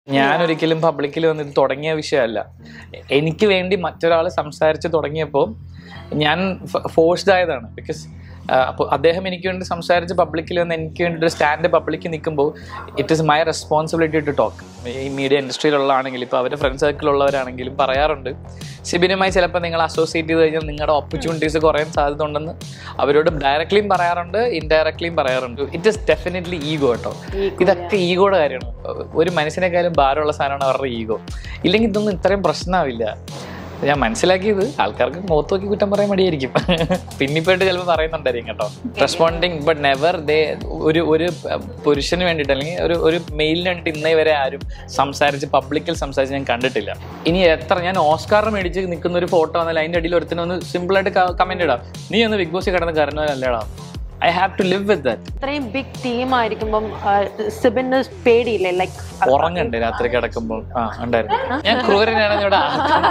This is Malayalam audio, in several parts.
ഞാൻ ഒരിക്കലും പബ്ലിക്കിൽ വന്ന് ഇത് തുടങ്ങിയ വിഷയമല്ല എനിക്ക് വേണ്ടി മറ്റൊരാൾ സംസാരിച്ച് തുടങ്ങിയപ്പോൾ ഞാൻ ഫോഴ്സ്ഡ് ആയതാണ് ബിക്കോസ് അപ്പോൾ അദ്ദേഹം എനിക്ക് വേണ്ടി സംസാരിച്ച് പബ്ലിക്കിൽ വന്ന് എനിക്ക് വേണ്ടി ഒരു സ്റ്റാൻഡ് പബ്ലിക്കിൽ നിൽക്കുമ്പോൾ it is my responsibility to talk ഈ മീഡിയ ഇൻഡസ്ട്രിയിലുള്ളതാണെങ്കിലും ഇപ്പോൾ അവരുടെ ഫ്രണ്ട് സർക്കിളുള്ളവരാണെങ്കിലും പറയാറുണ്ട് സിബിനുമായി ചിലപ്പോൾ നിങ്ങൾ അസോസിയേറ്റ് ചെയ്ത് കഴിഞ്ഞാൽ നിങ്ങളുടെ ഓപ്പർച്യൂണിറ്റീസ് കുറയാൻ സാധ്യത ഉണ്ടെന്ന് അവരോട് ഡയറക്റ്റ്ലിയും പറയാറുണ്ട് ഇൻഡയറക്ട്ലിയും പറയാറുണ്ട് ഇറ്റ് ഇസ് ഡെഫിനറ്റ്ലി ഈഗോ കേട്ടോ ഇതൊക്കെ ഈഗോയുടെ കാര്യമാണ് ഒരു മനുഷ്യനെക്കാളും ഭാരമുള്ള സാധനമാണ് അവരുടെ ഈഗോ ഇല്ലെങ്കിൽ ഇതൊന്നും ഇത്രയും പ്രശ്നമാവില്ല ഞാൻ മനസ്സിലാക്കിയത് ആൾക്കാർക്ക് മുഖത്ത് നോക്കി കുറ്റം പറയാൻ മടിയായിരിക്കും പിന്നിപ്പോയിട്ട് ചിലപ്പോൾ പറയുന്നുണ്ടായിരിക്കും കേട്ടോ റെസ്പോണ്ടിങ് ബട്ട് നെവർ ദേ ഒരു ഒരു പുരുഷന് വേണ്ടിയിട്ട് അല്ലെങ്കിൽ ഒരു ഒരു മെയിലിന് വേണ്ടി ഇന്നേ വരെ ആരും സംസാരിച്ച് പബ്ലിക്കിൽ സംസാരിച്ച് ഞാൻ കണ്ടിട്ടില്ല ഇനി എത്ര ഞാൻ ഓസ്കാർ മേടിച്ച് നിൽക്കുന്ന ഒരു ഫോട്ടോ വന്നാൽ അതിൻ്റെ അടിയിൽ ഒരുത്തിന് ഒന്ന് സിമ്പിളായിട്ട് കമൻറ്റ് ഇടാം നീ ഒന്ന് ബിഗ് ബോസിൽ കിടന്ന് കരഞ്ഞല്ലടാ I have to live with that ഇത്രയും ബിഗ് ടീം ആയിരിക്കുമ്പം സിബിന് പേടിയില്ലേ ലൈക്ക് ഉറങ്ങണ്ട് രാത്രി കിടക്കുമ്പോൾ ആ ഉണ്ടായിരുന്നു ഞാൻ ക്രൂരനാണ് ഇവിടെ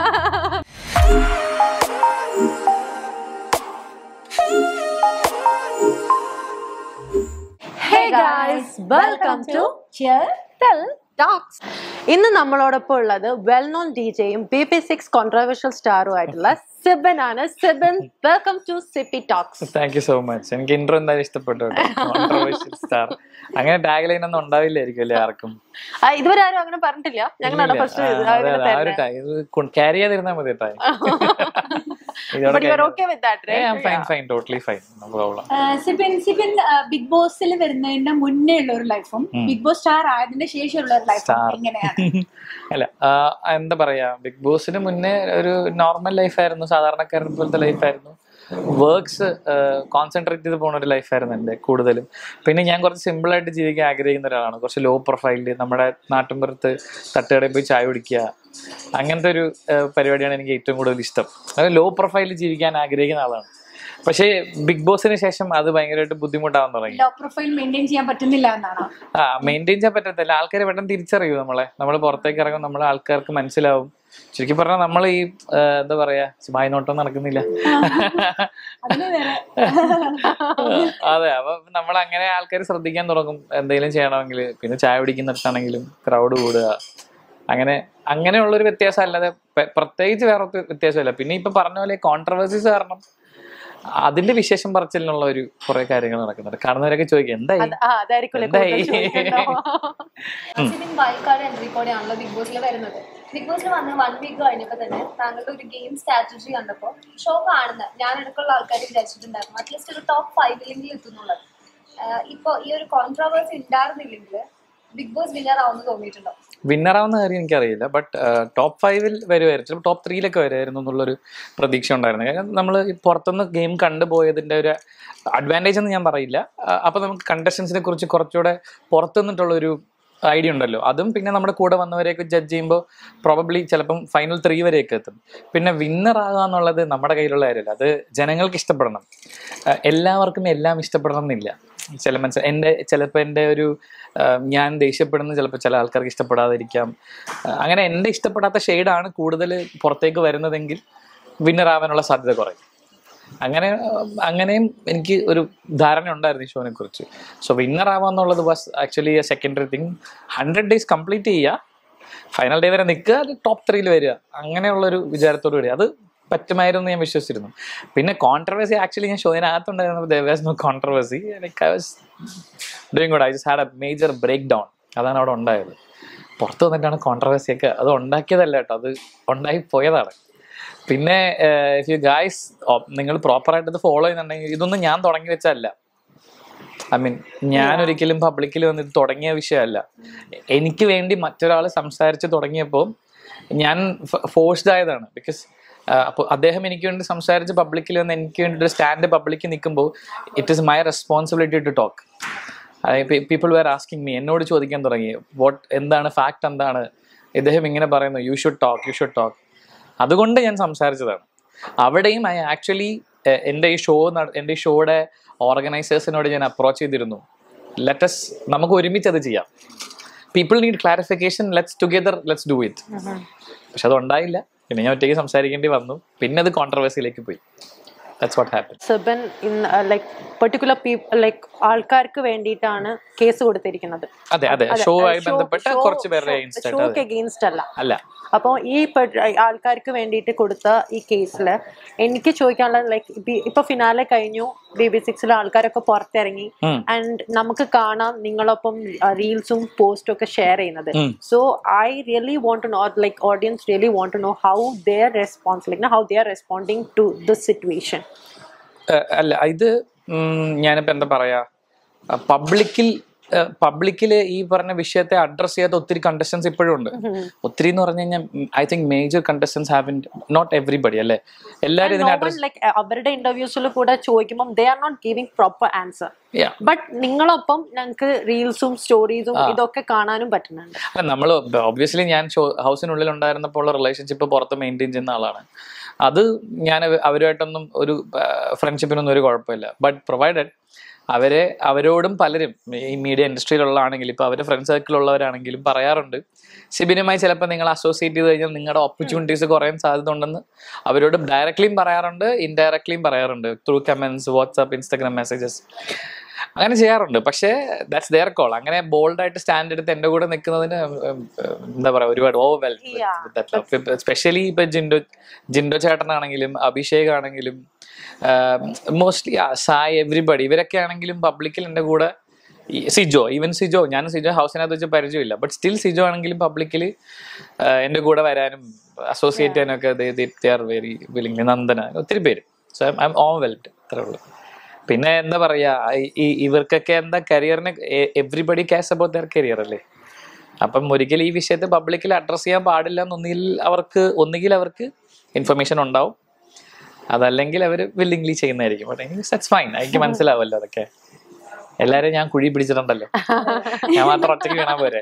hey guys welcome to talks ഇന്ന് നമ്മളോടൊപ്പം ഉള്ളത് വെൽ നോൺ ഡി ജെയും ബി പി സിക്സ് കോൺട്രവേഴ്ഷ്യൽ സ്റ്റാറും ആയിട്ടുള്ള സിബൻ ആണ് Sibin welcome to Sippy talks thank you so much എനിക്ക് ഇൻട്രോ എന്തായാലും ഇഷ്ടപ്പെട്ടു സ്റ്റാർ അങ്ങനെ ടാഗ് ലൈൻ ഒന്നും ഉണ്ടാവില്ലായിരിക്കും അല്ലേ ആർക്കും ഇതുവരെ ആരും അങ്ങനെ പറഞ്ഞിട്ടില്ല ഞങ്ങളാണ് ഫസ്റ്റ് ക്യാരി ചെയ്തിരുന്നാൽ മതി കേട്ടോ but you are okay with that fine fine totally fine no problem Sibin Sibin big ബോസിൽ വരുന്നതിന്റെ മുന്നേ ഉള്ള ഒരു ലൈഫും ബിഗ് ബോസ് സ്റ്റാർ ആയതിന്റെ ശേഷമുള്ള ഒരു ലൈഫും Star. എങ്ങനെയാണ് അല്ല ആ, എന്താ പറയാ ബിഗ് ബോസിന് മുന്നേ ഒരു നോർമൽ ലൈഫായിരുന്നു സാധാരണക്കാരൻ പോലത്തെ ലൈഫായിരുന്നു വർക്ക്സ് കോൺസെൻട്രേറ്റ് ചെയ്ത് പോകുന്ന ഒരു ലൈഫായിരുന്നു എൻ്റെ കൂടുതലും പിന്നെ ഞാൻ കുറച്ച് സിമ്പിൾ ആയിട്ട് ജീവിക്കാൻ ആഗ്രഹിക്കുന്ന ഒരാളാണ് കുറച്ച് ലോ പ്രൊഫൈലിൽ നമ്മുടെ നാട്ടിൻപുറത്ത് തട്ടുകടയിൽ പോയി ചായ കുടിക്കുക അങ്ങനത്തെ ഒരു ആ, പരിപാടിയാണ് എനിക്ക് ഏറ്റവും കൂടുതൽ ഇഷ്ടം അത് ലോ പ്രൊഫൈലിൽ ജീവിക്കാൻ ആഗ്രഹിക്കുന്ന ആളാണ് പക്ഷേ ബിഗ് ബോസിന് ശേഷം അത് ഭയങ്കരമായിട്ട് ബുദ്ധിമുട്ടാവാൻ തുടങ്ങി ലോ പ്രൊഫൈൽ മെയിൻറ്റെയിൻ ചെയ്യാൻ പറ്റുന്നില്ല എന്നാണോ ആ മെയിൻറ്റെയിൻ ചെയ്യാൻ പറ്റത്തില്ല ആൾക്കാർ പെട്ടെന്ന് തിരിച്ചറിയൂ നമ്മളെ നമ്മൾ പുറത്തേക്ക് ഇറങ്ങും നമ്മളെ ആൾക്കാർക്ക് മനസ്സിലാവും ശരിക്കും പറഞ്ഞാൽ നമ്മൾ ഈ ആ, എന്താ പറയാ വായി നോട്ടം നടക്കുന്നില്ല അതിന് വേറെ അതെ അപ്പൊ നമ്മൾ അങ്ങനെ ആൾക്കാർ ശ്രദ്ധിക്കാൻ തുടങ്ങും എന്തെങ്കിലും ചെയ്യണമെങ്കിൽ പിന്നെ ചായ പിടിക്കുന്നിടത്താണെങ്കിലും ക്രൗഡ് കൂടുക അങ്ങനെ അങ്ങനെയുള്ളൊരു വ്യത്യാസം അല്ലാതെ പെ- പ്രത്യേകിച്ച് വേറെ ഒരു വ്യത്യാസമില്ല പിന്നെ ഇപ്പൊ പറഞ്ഞ പോലെ കോൺട്രവേഴ്സീസ് കാരണം അതിന്റെ വിശേഷം പറച്ചിലിനുള്ള ഒരു കുറെ കാര്യങ്ങൾ നടക്കുന്നുണ്ട് കാണുന്നവരൊക്കെ ചോദിക്കും എന്തായി അതായിരിക്കും എന്തായി? സിബിൻ വൈൽഡ് എൻട്രി കൂടെയാണല്ലോ ബിഗ് ബോസിൽ വരുന്നത് ബിഗ് ബോസിൽ വന്ന് വൺ വീക്ക് കഴിഞ്ഞപ്പോൾ തന്നെ താങ്കളുടെ ഒരു ഗെയിം സ്ട്രാറ്റജി കണ്ടപ്പോൾ ഷോ കാണുന്ന ഞാൻ എടുക്കുള്ള ആൾക്കാർ വിചാരിച്ചിട്ടുണ്ടായിരുന്നു അറ്റ്ലീസ്റ്റ് ഒരു ടോപ്പ് ഫൈവിലെങ്കിലും എത്തുന്നുള്ളത് ഇപ്പോൾ ഈ ഒരു കോൺട്രവേഴ്സി ഉണ്ടായിരുന്നില്ലെങ്കിൽ ബിഗ് ബോസ് വിന്നർ ആവുമെന്ന് തോന്നിയിട്ടുണ്ടോ വിന്നറാവുന്ന കാര്യം എനിക്കറിയില്ല ബട്ട് ടോപ്പ് ഫൈവിൽ വരുമായിരുന്നു ചിലപ്പോൾ ടോപ്പ് ത്രീയിലൊക്കെ വരുമായിരുന്നു എന്നുള്ളൊരു പ്രതീക്ഷ ഉണ്ടായിരുന്നു കാരണം നമ്മൾ പുറത്തുനിന്ന് ഗെയിം കണ്ടുപോയതിൻ്റെ ഒരു അഡ്വാൻറ്റേജ് എന്ന് ഞാൻ പറയില്ല അപ്പോൾ നമുക്ക് കണ്ടസ്റ്റൻസിനെ കുറിച്ച് കുറച്ചുകൂടെ പുറത്തു നിന്നിട്ടുള്ളൊരു ഐഡിയ ഉണ്ടല്ലോ അതും പിന്നെ നമ്മുടെ കൂടെ വന്നവരെയൊക്കെ ജഡ്ജ് ചെയ്യുമ്പോൾ പ്രോബബ്ലി ചിലപ്പം ഫൈനൽ ത്രീ വരെയൊക്കെ എത്തും പിന്നെ വിന്നർ ആകുക എന്നുള്ളത് നമ്മുടെ കയ്യിലുള്ള കാര്യമല്ല അത് ജനങ്ങൾക്ക് ഇഷ്ടപ്പെടണം ആ, എല്ലാവർക്കും എല്ലാം ഇഷ്ടപ്പെടണം എന്നില്ല ചില മനസ്സിൽ എൻ്റെ ചിലപ്പോൾ എൻ്റെ ഒരു ആ, ഞാൻ ദേഷ്യപ്പെടുന്നത് ചിലപ്പോൾ ചില ആൾക്കാർക്ക് ഇഷ്ടപ്പെടാതിരിക്കാം ആ, അങ്ങനെ എൻ്റെ ഇഷ്ടപ്പെടാത്ത ഷെയ്ഡാണ് കൂടുതൽ പുറത്തേക്ക് വരുന്നതെങ്കിൽ വിന്നർ ആവാനുള്ള സാധ്യത കുറയും അങ്ങനെ ആ, അങ്ങനെയും എനിക്ക് ഒരു ധാരണ ഉണ്ടായിരുന്നു ഈ ഷോനെ കുറിച്ച് സോ വിന്നർ ആവാന്നുള്ളത് was actually a secondary thing hundred days complete ചെയ്യുക ഫൈനൽ ഡേ വരെ നിൽക്കുക അത് ടോപ്പ് ത്രീയിൽ വരിക അങ്ങനെയുള്ളൊരു വിചാരത്തോടു കൂടി അത് പറ്റുമായിരുന്നു എന്ന് ഞാൻ വിശ്വസിച്ചിരുന്നു പിന്നെ കോൺട്രവേഴ്സി ആക്ച്വലി ഞാൻ ഷോയിനകത്തുണ്ടായിരുന്നത് there was no controversy like I was doing good I just had a major breakdown അതാണ് അവിടെ ഉണ്ടായത് പുറത്ത് വന്നിട്ടാണ് കോൺട്രവേഴ്സി ഒക്കെ അത് ഉണ്ടാക്കിയതല്ല കേട്ടോ അത് ഉണ്ടായി പോയതാണ് പിന്നെ ഇഫ് യു ഗായ്സ് നിങ്ങൾ പ്രോപ്പറായിട്ട് ഇത് ഫോളോ ചെയ്യുന്നുണ്ടെങ്കിൽ ഇതൊന്നും ഞാൻ തുടങ്ങി വെച്ചല്ല ഐ മീൻ ഞാൻ ഒരിക്കലും പബ്ലിക്കിൽ വന്ന് ഇത് തുടങ്ങിയ വിഷയമല്ല എനിക്ക് വേണ്ടി മറ്റൊരാൾ സംസാരിച്ച് തുടങ്ങിയപ്പോൾ ഞാൻ ഫോഴ്സ്ഡ് ആയതാണ് ബിക്കോസ് അപ്പോൾ അദ്ദേഹം എനിക്ക് വേണ്ടി സംസാരിച്ച് പബ്ലിക്കിൽ വന്ന് എനിക്ക് വേണ്ടി ഒരു സ്റ്റാൻഡ് പബ്ലിക്കിൽ നിൽക്കുമ്പോൾ it is my responsibility to talk people were asking me എന്നോട് ചോദിക്കാൻ തുടങ്ങി വാട്ട് എന്താണ് ഫാക്ട് എന്താണ് ഇദ്ദേഹം ഇങ്ങനെ പറയുന്നു you should talk you should talk അതുകൊണ്ട് ഞാൻ സംസാരിച്ചതാണ് അവിടെയും ഐ ആക്ച്വലി എൻ്റെ ഈ ഷോ എൻ്റെ ഈ ഷോയുടെ ഓർഗനൈസേഴ്സിനോട് ഞാൻ അപ്രോച്ച് ചെയ്തിരുന്നു ലെറ്റസ് നമുക്ക് ഒരുമിച്ച് അത് ചെയ്യാം people need clarification let's together let's do it പക്ഷെ അത് ഉണ്ടായില്ല പിന്നെ ഞാൻ ഒറ്റയ്ക്ക് സംസാരിക്കേണ്ടി വന്നു പിന്നെ അത് കോൺട്രവേഴ്സിയിലേക്ക് പോയി ദാറ്റ്സ് വാട്ട് ഹാപ്പൻ സെബൻ in like particular people like ആൾക്കാർക്ക് വേണ്ടിയിട്ടാണ് കേസ് കൊടുത്തിരിക്കുന്നത് അതെ അതെ ഷോ ആയി ബന്ധപ്പെട്ട കുറച്ച് പേരുടെ against ആയിട്ട് ഷോക്ക് അതെ. അഗെയിൻസ്റ്റ് അല്ല അല്ല അപ്പോൾ ഈ പെ- ആൾക്കാർക്ക് വേണ്ടിയിട്ട് കൊടുത്ത ഈ കേസിൽ എനിക്ക് ചോദിക്കാനുള്ള ലൈക്ക് ഇപ്പൊ ഫിനാലെ കഴിഞ്ഞു ബി ബി സിക്സിലെ ആൾക്കാരൊക്കെ പുറത്തിറങ്ങി ഉം. ആൻഡ് നമുക്ക് കാണാം നിങ്ങളൊപ്പം റീൽസും പോസ്റ്റും ഒക്കെ ഷെയർ ചെയ്യുന്നത് ഉം. So I really want to know like audience really want to know how they are response like how they are responding to this situation ഏഹ് അല്ല ഇത് ഉം, ഞാനിപ്പോ എന്താ പറയാ പബ്ലിക്കിൽ പബ്ലിക്കിൽ ഈ പറഞ്ഞ വിഷയത്തെ അഡ്രസ് ചെയ്യാത്ത ഒത്തിരി കണ്ടസ്റ്റൻസ് ഇപ്പോഴും ഉണ്ട് ഒത്തിരി എന്ന് പറഞ്ഞു കഴിഞ്ഞാൽ I think major contestants have not everybody അല്ലേ എല്ലാവരും ഇതിനെ അഡ്രസ് ലൈക്ക് അവരുടെ ഇന്റർവ്യൂസിൽ കൂടെ ചോദിക്കുമ്പോൾ they are not giving proper answer but നിങ്ങളൊപ്പം ഞങ്ങൾക്ക് റീൽസും സ്റ്റോറീസും ഇതൊക്കെ കാണാനും പറ്റുന്നുണ്ട് അല്ല നമ്മൾ ഒബ്വിയസ്ലി ഞാൻ ഷോ ഹൗസിനുള്ളിൽ ഉണ്ടായിരുന്നപ്പോൾ ഉള്ള റിലേഷൻഷിപ്പ് പുറത്ത് മെയിൻറ്റെയിൻ ചെയ്യുന്ന ആളാണ് അത് ഞാൻ അവ- അവരുമായിട്ടൊന്നും ഒരു ഫ്രണ്ട്ഷിപ്പിനൊന്നും ഒരു കുഴപ്പമില്ല ബട്ട് പ്രൊവൈഡഡ് അവരെ അവരോടും പലരും ഈ മീഡിയ ഇൻഡസ്ട്രിയിലുള്ള ആണെങ്കിലും ഇപ്പോൾ അവരുടെ ഫ്രണ്ട് സർക്കിളുള്ളവരാണെങ്കിലും പറയാറുണ്ട് സിബിനുമായി ചിലപ്പോൾ നിങ്ങൾ അസോസിയേറ്റ് ചെയ്ത് കഴിഞ്ഞാൽ നിങ്ങളുടെ ഓപ്പർച്യൂണിറ്റീസ് കുറയാൻ സാധ്യത ഉണ്ടെന്ന് അവരോട് ഡയറക്റ്റ്ലിയും പറയാറുണ്ട് ഇൻഡയറക്ട്ലിയും പറയാറുണ്ട് through comments WhatsApp Instagram messages അങ്ങനെ ചെയ്യാറുണ്ട് പക്ഷേ ദാറ്റ്സ് ദെയർ കോൾ അങ്ങനെ ബോൾഡ് ആയിട്ട് സ്റ്റാൻഡ് എടുത്ത് എൻ്റെ കൂടെ നിൽക്കുന്നതിന് ഉം, ഉം, എന്താ പറയുക ഒരുപാട് ഓവർ വെൽ സ്പെഷ്യലി ഇപ്പൊ ജിൻഡോ ജിൻഡോ ചേട്ടനാണെങ്കിലും അഭിഷേക് ആണെങ്കിലും മോസ്റ്റ്ലി സായ് എവറിബഡി ഇവരൊക്കെ ആണെങ്കിലും പബ്ലിക്കിൽ എൻ്റെ കൂടെ ഈ സിജോ ഈവൻ സിജോ ഞാൻ സിജോ ഹൗസിനകത്ത് വെച്ച് പരിചയമില്ല ബട്ട് സ്റ്റിൽ സിജോ ആണെങ്കിലും പബ്ലിക്കിൽ എൻ്റെ കൂടെ വരാനും അസോസിയേറ്റ് ചെയ്യാനും ഒക്കെ they are very willing Nandana ഒത്തിരി പേര് സോ ഐ എം ഓം വെൽഡ് അത്രേ ഉള്ളൂ പിന്നെ എന്താ പറയാ ഈ- ഈ ഇവർക്കൊക്കെ എന്താ കരിയറിന് everybody cares about their career അല്ലേ അപ്പം ഒരിക്കലും ഈ വിഷയത്തെ പബ്ലിക്കിൽ അഡ്രസ് ചെയ്യാൻ പാടില്ല എന്നൊന്നിൽ അവർക്ക് ഒന്നുകിൽ അവർക്ക് ഇൻഫർമേഷൻ ഉണ്ടാവും അതല്ലെങ്കിൽ അവർ വില്ലിംഗ്ലി ചെയ്യുന്നതായിരിക്കും ദാറ്റ്സ് ഫൈൻ എനിക്ക് മനസ്സിലാവല്ലോ അതൊക്കെ എല്ലാരും ഞാൻ കുഴി പിടിച്ചിട്ടുണ്ടല്ലോ ഞാൻ മാത്രം ഒറ്റയ്ക്ക് വീണാ പോരെ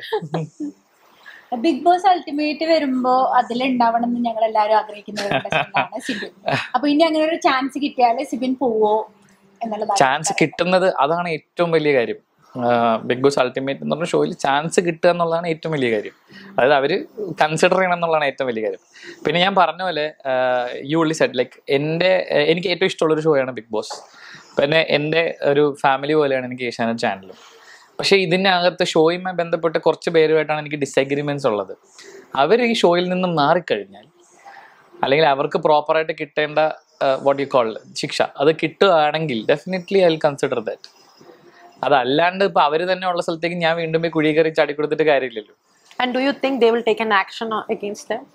ബിഗ് ബോസ് അൾട്ടിമേറ്റ് വരുമ്പോ അതിലുണ്ടാവണം എന്ന് ഞങ്ങൾ എല്ലാവരും ആഗ്രഹിക്കുന്ന ഒരു contestant ആണ് സിബിൻ അപ്പൊ ഇനി അങ്ങനെ ഒരു ചാൻസ് കിട്ടിയാൽ സിബിൻ പോവോ എന്നുള്ളതാണ് ചാൻസ് കിട്ടുന്നത് അതാണ് ഏറ്റവും വലിയ കാര്യം ബിഗ് ബോസ് അൾട്ടിമേറ്റ് എന്ന് പറഞ്ഞ ഷോയിൽ ചാൻസ് കിട്ടുക എന്നുള്ളതാണ് ഏറ്റവും വലിയ കാര്യം അതായത് അവര് കൺസിഡർ ചെയ്യണം എന്നുള്ളതാണ് ഏറ്റവും വലിയ കാര്യം പിന്നെ ഞാൻ പറഞ്ഞ പോലെ യു ഉള്ളി സെറ്റ് ലൈക്ക് എൻ്റെ ഏഹ് എനിക്ക് ഏറ്റവും ഇഷ്ടമുള്ള ഒരു ഷോയാണ് ബിഗ് ബോസ് പിന്നെ എൻ്റെ ഒരു ഫാമിലി പോലെയാണ് എനിക്ക് ഏഷ്യാനെറ്റ് ചാനലും പക്ഷേ ഇതിനകത്ത് ഷോയുമായി ബന്ധപ്പെട്ട് കുറച്ച് പേരുമായിട്ടാണ് എനിക്ക് ഡിസഗ്രിമെന്റ്സ് ഉള്ളത് അവർ ഈ ഷോയിൽ നിന്നും മാറിക്കഴിഞ്ഞാൽ അല്ലെങ്കിൽ അവർക്ക് പ്രോപ്പറായിട്ട് കിട്ടേണ്ട വാട്ട് യു കോൾ ശിക്ഷ അത് കിട്ടുകയാണെങ്കിൽ definitely I will consider that അതല്ലാണ്ട് ഇപ്പൊ അവര് തന്നെ ഉള്ള സ്ഥലത്തേക്ക് ഞാൻ വീണ്ടും പോയി കുഴി കയറി ചാടി കൊടുത്തിട്ട് കാര്യമില്ലല്ലോ and do you think they will take an action against them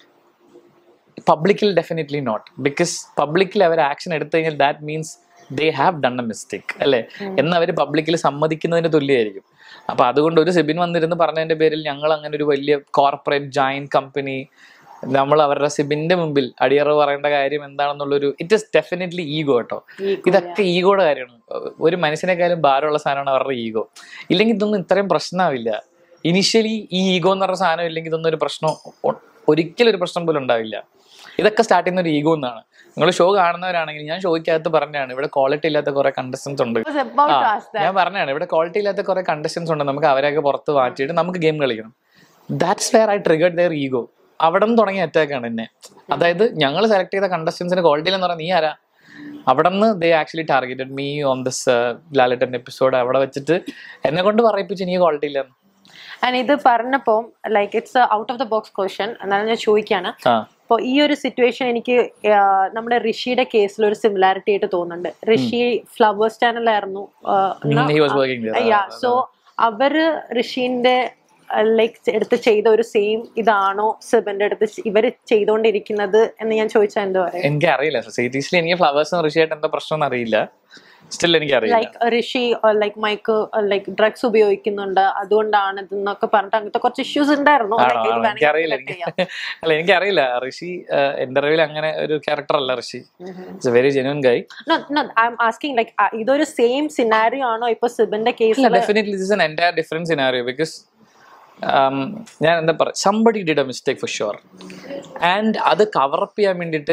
പബ്ലിക്കിൽ ഡെഫിനറ്റ്ലി നോട്ട് ബിക്കോസ് പബ്ലിക്കിൽ അവർ ആക്ഷൻ എടുത്തു കഴിഞ്ഞാൽ that means they have done a mistake അല്ലേ എന്ന് അവർ പബ്ലിക്കിൽ സമ്മതിക്കുന്നതിന് തുല്യമായിരിക്കും അപ്പൊ അതുകൊണ്ട് ഒരു സെബിൻ വന്നിരുന്ന് പറഞ്ഞതിന്റെ പേരിൽ ഞങ്ങൾ അങ്ങനെ ഒരു വലിയ കോർപ്പറേറ്റ് ജോയിന്റ് കമ്പനി നമ്മൾ അവരുടെ സിബിന്റെ മുമ്പിൽ അടിയറവ് പറയേണ്ട കാര്യം എന്താണെന്നുള്ളൊരു ഇറ്റ് ഇസ് ഡെഫിനറ്റ്ലി ഈഗോ കേട്ടോ ഇതൊക്കെ ഈഗോയുടെ കാര്യമാണ് ഒരു മനുഷ്യനെക്കാളും ഭാരമുള്ള സാധനമാണ് അവരുടെ ഈഗോ ഇല്ലെങ്കിൽ ഇതൊന്നും ഇത്രയും പ്രശ്നമാവില്ല ഇനിഷ്യലി ഈ ഈഗോ എന്ന് പറഞ്ഞ സാധനം ഇല്ലെങ്കിൽ ഇതൊന്നും ഒരു പ്രശ്നം ഒ- ഒരിക്കലും ഒരു പ്രശ്നം പോലും ഉണ്ടാവില്ല ഇതൊക്കെ സ്റ്റാർട്ട് ചെയ്യുന്ന ഒരു ഈഗോ എന്നാണ് നിങ്ങൾ ഷോ കാണുന്നവരാണെങ്കിൽ ഞാൻ ഷോയ്ക്കകത്ത് പറഞ്ഞാണ് ഇവിടെ ക്വാളിറ്റി ഇല്ലാത്ത കുറെ കണ്ടസ്റ്റൻസ് ഉണ്ട് about ആ, to ask that. ഞാൻ പറഞ്ഞാണ് ഇവിടെ ക്വാളിറ്റി ഇല്ലാത്ത കുറെ കണ്ടസ്റ്റൻസ് ഉണ്ട് നമുക്ക് അവരെയൊക്കെ പുറത്ത് മാറ്റിയിട്ട് നമുക്ക് ഗെയിം കളിക്കണം that's where I triggered their ego അവിടെ നിന്ന് തുടങ്ങിയ അറ്റാക്ക് ആണ് എന്നെ അതായത് ഞങ്ങൾ സെലക്ട് ചെയ്ത കണ്ടസ്റ്റൻസിന് ക്വാളിറ്റി എന്ന് പറഞ്ഞാൽ നീ ആരാ അവിടെ നിന്ന് they actually targeted me on this Lalettan episode അവിടെ വെച്ചിട്ട് എന്നെ കൊണ്ട് പറയിപ്പിച്ച് നീ ക്വാളിറ്റി ഇല്ലെന്ന് ആൻഡ് ഇത് പറഞ്ഞപ്പോ like it's out of the box question എന്നാലും ഞാൻ ചോദിക്കാണ് ആ അപ്പോൾ ഈ ഒരു സിറ്റുവേഷൻ എനിക്ക് ആ, നമ്മുടെ ഋഷിയുടെ കേസിൽ ഒരു സിമിലാരിറ്റി ആയിട്ട് തോന്നുന്നുണ്ട് ഋഷി ഫ്ലവേഴ്സ് ചാനലായിരുന്നു he was working there. Yeah so അവര് ഋഷിന്റെ ലൈക്ക് എടുത്ത് ചെയ്ത ഒരു സെയിം ഇതാണോ സിബന്റെ അടുത്ത് ഇവര് ചെയ്തുകൊണ്ടിരിക്കുന്നത് എന്ന് ഞാൻ ചോദിച്ചാൽ എന്താ പറയാ എനിക്ക് അറിയില്ല സീരീസിൽ എനിക്ക് ഫ്ലവേഴ്സും ഋഷിയായിട്ട് എന്താ പ്രശ്നം അറിയില്ല സ്റ്റിൽ എനിക്ക് അറിയില്ല like Rishi like mike like drugs ഉപയോഗിക്കുന്നുണ്ട് അതുകൊണ്ടാണ് ഇതെന്നൊക്കെ പറഞ്ഞിട്ട് അങ്ങനത്തെ കുറച്ച് ഇഷ്യൂസ് ഉണ്ടായിരുന്നു ആണോ Like, ഇത് ആണോ? വേണമെങ്കിൽ എനിക്കറിയില്ല connect എനിക്ക് ചെയ്യാം. അല്ല എനിക്കറിയില്ല ഋഷി എന്റെ അറിവിൽ അങ്ങനെ ഒരു ക്യാരക്ടർ അല്ല Rishi it's a very genuine guy No, no, I'm asking like uh, ഇതൊരു സെയിം സിനാരിയോ ആണോ ഇപ്പൊ സിബിന്റെ കേസിൽ definitely this an entire different scenario because ഞാൻ എന്താ പറയുക somebody did a mistake for sure and അത് കവറപ്പ് ചെയ്യാൻ വേണ്ടിയിട്ട്